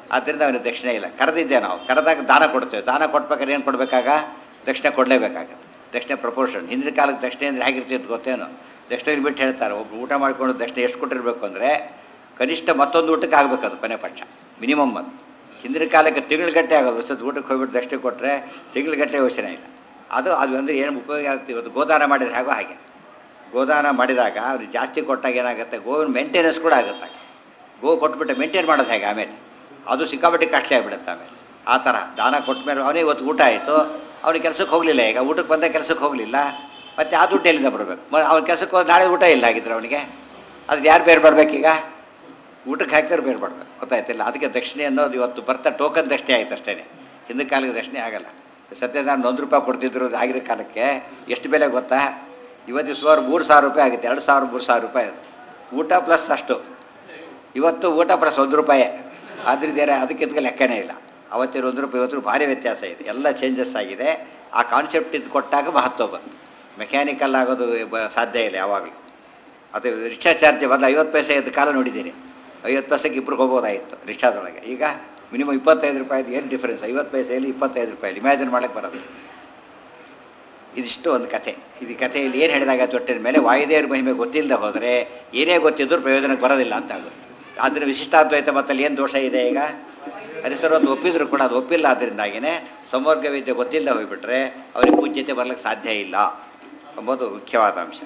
ಆದ್ದರಿಂದ ಅವನಿಗೆ ದಕ್ಷಿಣೆ ಇಲ್ಲ ಕರೆದಿದ್ದೆ ನಾವು ಕರೆದಾಗ ದಾನ ಕೊಡ್ತೇವೆ ದಾನ ಕೊಡ್ಬೇಕಾದ್ರೆ ಏನು ಕೊಡಬೇಕಾಗ ದಕ್ಷಿಣೆ ಕೊಡಲೇಬೇಕಾಗತ್ತೆ ದಕ್ಷಿಣೆ ಪ್ರಪೋರ್ಷನ್ ಹಿಂದಿನ ಕಾಲಕ್ಕೆ ದಕ್ಷಿಣೆ ಅಂದರೆ ಹೇಗಿರ್ತಿತ್ತು ಗೊತ್ತೇನು ದಕ್ಷಿಣೆ ಬಿಟ್ಟು ಹೇಳ್ತಾರೆ ಒಬ್ರು ಊಟ ಮಾಡ್ಕೊಂಡು ದಕ್ಷಿಣೆ ಎಷ್ಟು ಕೊಟ್ಟಿರಬೇಕು ಅಂದರೆ ಕನಿಷ್ಠ ಮತ್ತೊಂದು ಊಟಕ್ಕೆ ಆಗಬೇಕು ಅದು ಕೊನೆ ಪಕ್ಷ ಮಿನಿಮಮ್ ಅದು ಹಿಂದಿನ ಕಾಲಕ್ಕೆ ತಿಂಗಳಗಟ್ಟೆ ಆಗೋದು ಸದ್ ಊಟಕ್ಕೆ ಹೋಗ್ಬಿಟ್ಟು ದಕ್ಷಿಣೆ ಕೊಟ್ಟರೆ ತಿಂಗಳಗಟ್ಟೆ ಯೋಚನೆ ಇಲ್ಲ ಅದು ಅದು ಅಂದರೆ ಏನು ಉಪಯೋಗ ಆಗ್ತದೆ ಇವತ್ತು ಗೋದಾನ ಮಾಡಿದ್ರೆ ಹಾಗೋ ಹಾಗೆ ಗೋದಾನ ಮಾಡಿದಾಗ ಅವ್ರಿಗೆ ಜಾಸ್ತಿ ಕೊಟ್ಟಾಗ ಏನಾಗುತ್ತೆ ಗೋವಿನ ಮೇಂಟೆನೆನ್ಸ್ ಕೂಡ ಆಗುತ್ತೆ ಗೋ ಕೊಟ್ಬಿಟ್ಟು ಮೇಂಟೈನ್ ಮಾಡೋದು ಹೇಗೆ ಆಮೇಲೆ ಅದು ಸಿಕ್ಕಾಪಟ್ಟೆ ಕಾಸ್ಟ್ಲಿ ಆಗಿಬಿಡುತ್ತೆ ಆಮೇಲೆ ಆ ಥರ ದಾನ ಕೊಟ್ಟ ಮೇಲೆ ಅವನಿಗೆ ಇವತ್ತು ಊಟ ಆಯಿತು ಅವ್ನಿಗೆ ಕೆಲಸಕ್ಕೆ ಹೋಗಲಿಲ್ಲ ಈಗ ಊಟಕ್ಕೆ ಬಂದ ಕೆಲಸಕ್ಕೆ ಹೋಗಲಿಲ್ಲ ಮತ್ತು ಆ ದುಡ್ಡು ಎಲ್ಲಿಂದ ಬರಬೇಕು ಅವ್ನ ಕೆಲಸಕ್ಕೆ ಹೋಗಿ ನಾಳೆ ಊಟ ಇಲ್ಲ ಆಗಿದ್ರೆ ಅವನಿಗೆ ಅದು ಯಾರು ಬೇರೆ ಮಾಡ್ಬೇಕೀಗ ಊಟಕ್ಕೆ ಹಾಕಿದ್ರೆ ಬೇರೆ ಮಾಡ್ಬೇಕು ಗೊತ್ತಾಯ್ತಿಲ್ಲ ಅದಕ್ಕೆ ದಕ್ಷಿಣೆ ಅನ್ನೋದು ಇವತ್ತು ಬರ್ತಾ ಟೋಕನ್ ದಕ್ಷಿಣೆ ಆಯ್ತು ಅಷ್ಟೇ ಹಿಂದಿನ ಕಾಲಕ್ಕೆ ದಕ್ಷಿಣೆ ಆಗಲ್ಲ ಸತ್ಯನಾರಾಯಣ ಒಂದು ರೂಪಾಯಿ ಕೊಡ್ತಿದ್ರು ಅದು ಆಗಿರೋ ಕಾಲಕ್ಕೆ ಎಷ್ಟು ಬೆಲೆ ಗೊತ್ತಾ ಇವತ್ತು ಸುಮಾರು ಮೂರು ಸಾವಿರ ರೂಪಾಯಿ ಆಗುತ್ತೆ ಎರಡು ಸಾವಿರ ಮೂರು ಸಾವಿರ ರೂಪಾಯಿ ಅದು ಊಟ ಪ್ಲಸ್ ಅಷ್ಟು ಇವತ್ತು ಊಟ ಪ್ಲಸ್ ಒಂದು ರೂಪಾಯಿ ಆದ್ರಿಂದ ಏನೇ ಅದಕ್ಕೆ ಇದಕ್ಕೆ ಲೆಕ್ಕನೇ ಇಲ್ಲ ಅವತ್ತಿನ ಒಂದು ರೂಪಾಯಿ ಇವತ್ತು ಭಾರಿ ವ್ಯತ್ಯಾಸ ಇದೆ ಎಲ್ಲ ಚೇಂಜಸ್ ಆಗಿದೆ ಆ ಕಾನ್ಸೆಪ್ಟ್ ಇದು ಕೊಟ್ಟಾಗ ಮಹತ್ವ ಬಂತು ಮೆಕ್ಯಾನಿಕಲ್ ಆಗೋದು ಬ- ಸಾಧ್ಯ ಇಲ್ಲ ಯಾವಾಗಲೂ ಅದು ರಿಕ್ಷಾ ಚಾರ್ಜ್ ಬದಲು ಐವತ್ತು ಪೈಸೆ ಇದ್ದ ಕಾಲ ನೋಡಿದ್ದೀನಿ ಐವತ್ತು ಪೈಸೆಗೆ ಇಬ್ಬರು ಹೋಗ್ಬೋದಾಗಿತ್ತು ರಿಕ್ಷಾದೊಳಗೆ ಈಗ ಮಿನಿಮಮ್ ಇಪ್ಪತ್ತೈದು ರೂಪಾಯಿದು ಏನು ಡಿಫ್ರೆನ್ಸ್ ಐವತ್ತು ಪೈಸೆಯಲ್ಲಿ ಇಪ್ಪತ್ತೈದು ರೂಪಾಯಿ ಇಮ್ಯಾಜಿನ್ ಮಾಡಕ್ಕೆ ಬರೋದು ಇದಿಷ್ಟು ಒಂದು ಕಥೆ ಇದು ಕಥೆಯಲ್ಲಿ ಏನು ಹೇಳಿದಾಗ ತೊಟ್ಟಿನ ಮೇಲೆ ವಾಯುದೇವ್ರ ಮಹಿಮೆ ಗೊತ್ತಿಲ್ಲದೆ ಹೋದರೆ ಏನೇ ಗೊತ್ತಿದ್ದರೂ ಪ್ರಯೋಜನಕ್ಕೆ ಬರೋದಿಲ್ಲ ಅಂತ ಆಗುತ್ತೆ ಆದರೆ ವಿಶಿಷ್ಟಾದ್ವೈತ ಮತ್ತಲ್ಲಿ ಏನು ದೋಷ ಇದೆ ಈಗ ಹರಿಸರು ಒಂದು ಒಪ್ಪಿದ್ರು ಕೂಡ ಅದು ಒಪ್ಪಿಲ್ಲ ಅದರಿಂದಾಗಿಯೇ ಸಮರ್ಗ ವಿದ್ಯೆ ಗೊತ್ತಿಲ್ಲದೆ ಹೋಗ್ಬಿಟ್ರೆ ಅವ್ರಿಗೆ ಪೂಜ್ಯತೆ ಬರ್ಲಿಕ್ಕೆ ಸಾಧ್ಯ ಇಲ್ಲ ಎಂಬುದು ಮುಖ್ಯವಾದ ಅಂಶ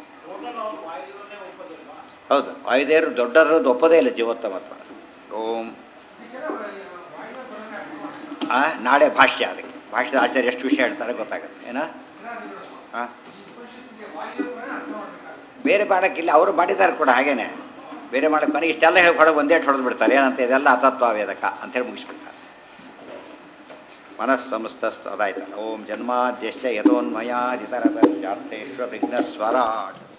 ಹೌದು ವಾಯುದೇವರು ದೊಡ್ಡರದ್ದು ಒಪ್ಪದೇ ಇಲ್ಲ ಜೀವೋತ್ತಮತ್ವ ಓಂ ಆ, ನಾಳೆ ಭಾಷ್ಯ ಅದಕ್ಕೆ ಭಾಷ್ಯದ ಆಚಾರ್ಯ ಎಷ್ಟು ವಿಷಯ ಹೇಳ್ತಾರೆ ಗೊತ್ತಾಗುತ್ತೆ ಏನಾ ಹಾಂ ಬೇರೆ ಮಾಡೋಕ್ಕಿಲ್ಲ ಅವರು ಮಾಡಿದ್ದಾರೆ ಕೂಡ ಹಾಗೇನೆ ಬೇರೆ ಮಾಡಕ್ಕೆ ಮನೆಗೆ ಇಷ್ಟೆಲ್ಲ ಹೇಳಿ ಹೊಡೆದು ಒಂದೇ ಹೊಡೆದು ಬಿಡ್ತಾರೆ ಏನಂತ ಇದೆಲ್ಲ ಅತತ್ವ ವೇದಕ ಅಂತೇಳಿ ಮುಗಿಸ್ಬಿಡ್ತಾರೆ ಮನಸ್ಸಂಸ್ಥಸ್ತು ಅದಾಯ್ತಲ್ಲ ಓಂ ಜನ್ಮಾದ್ಯಶ್ಚ ಯಥೋನ್ಮಯಾದಿತರ ವಿಘ್ನ ಸ್ವರಾಟ್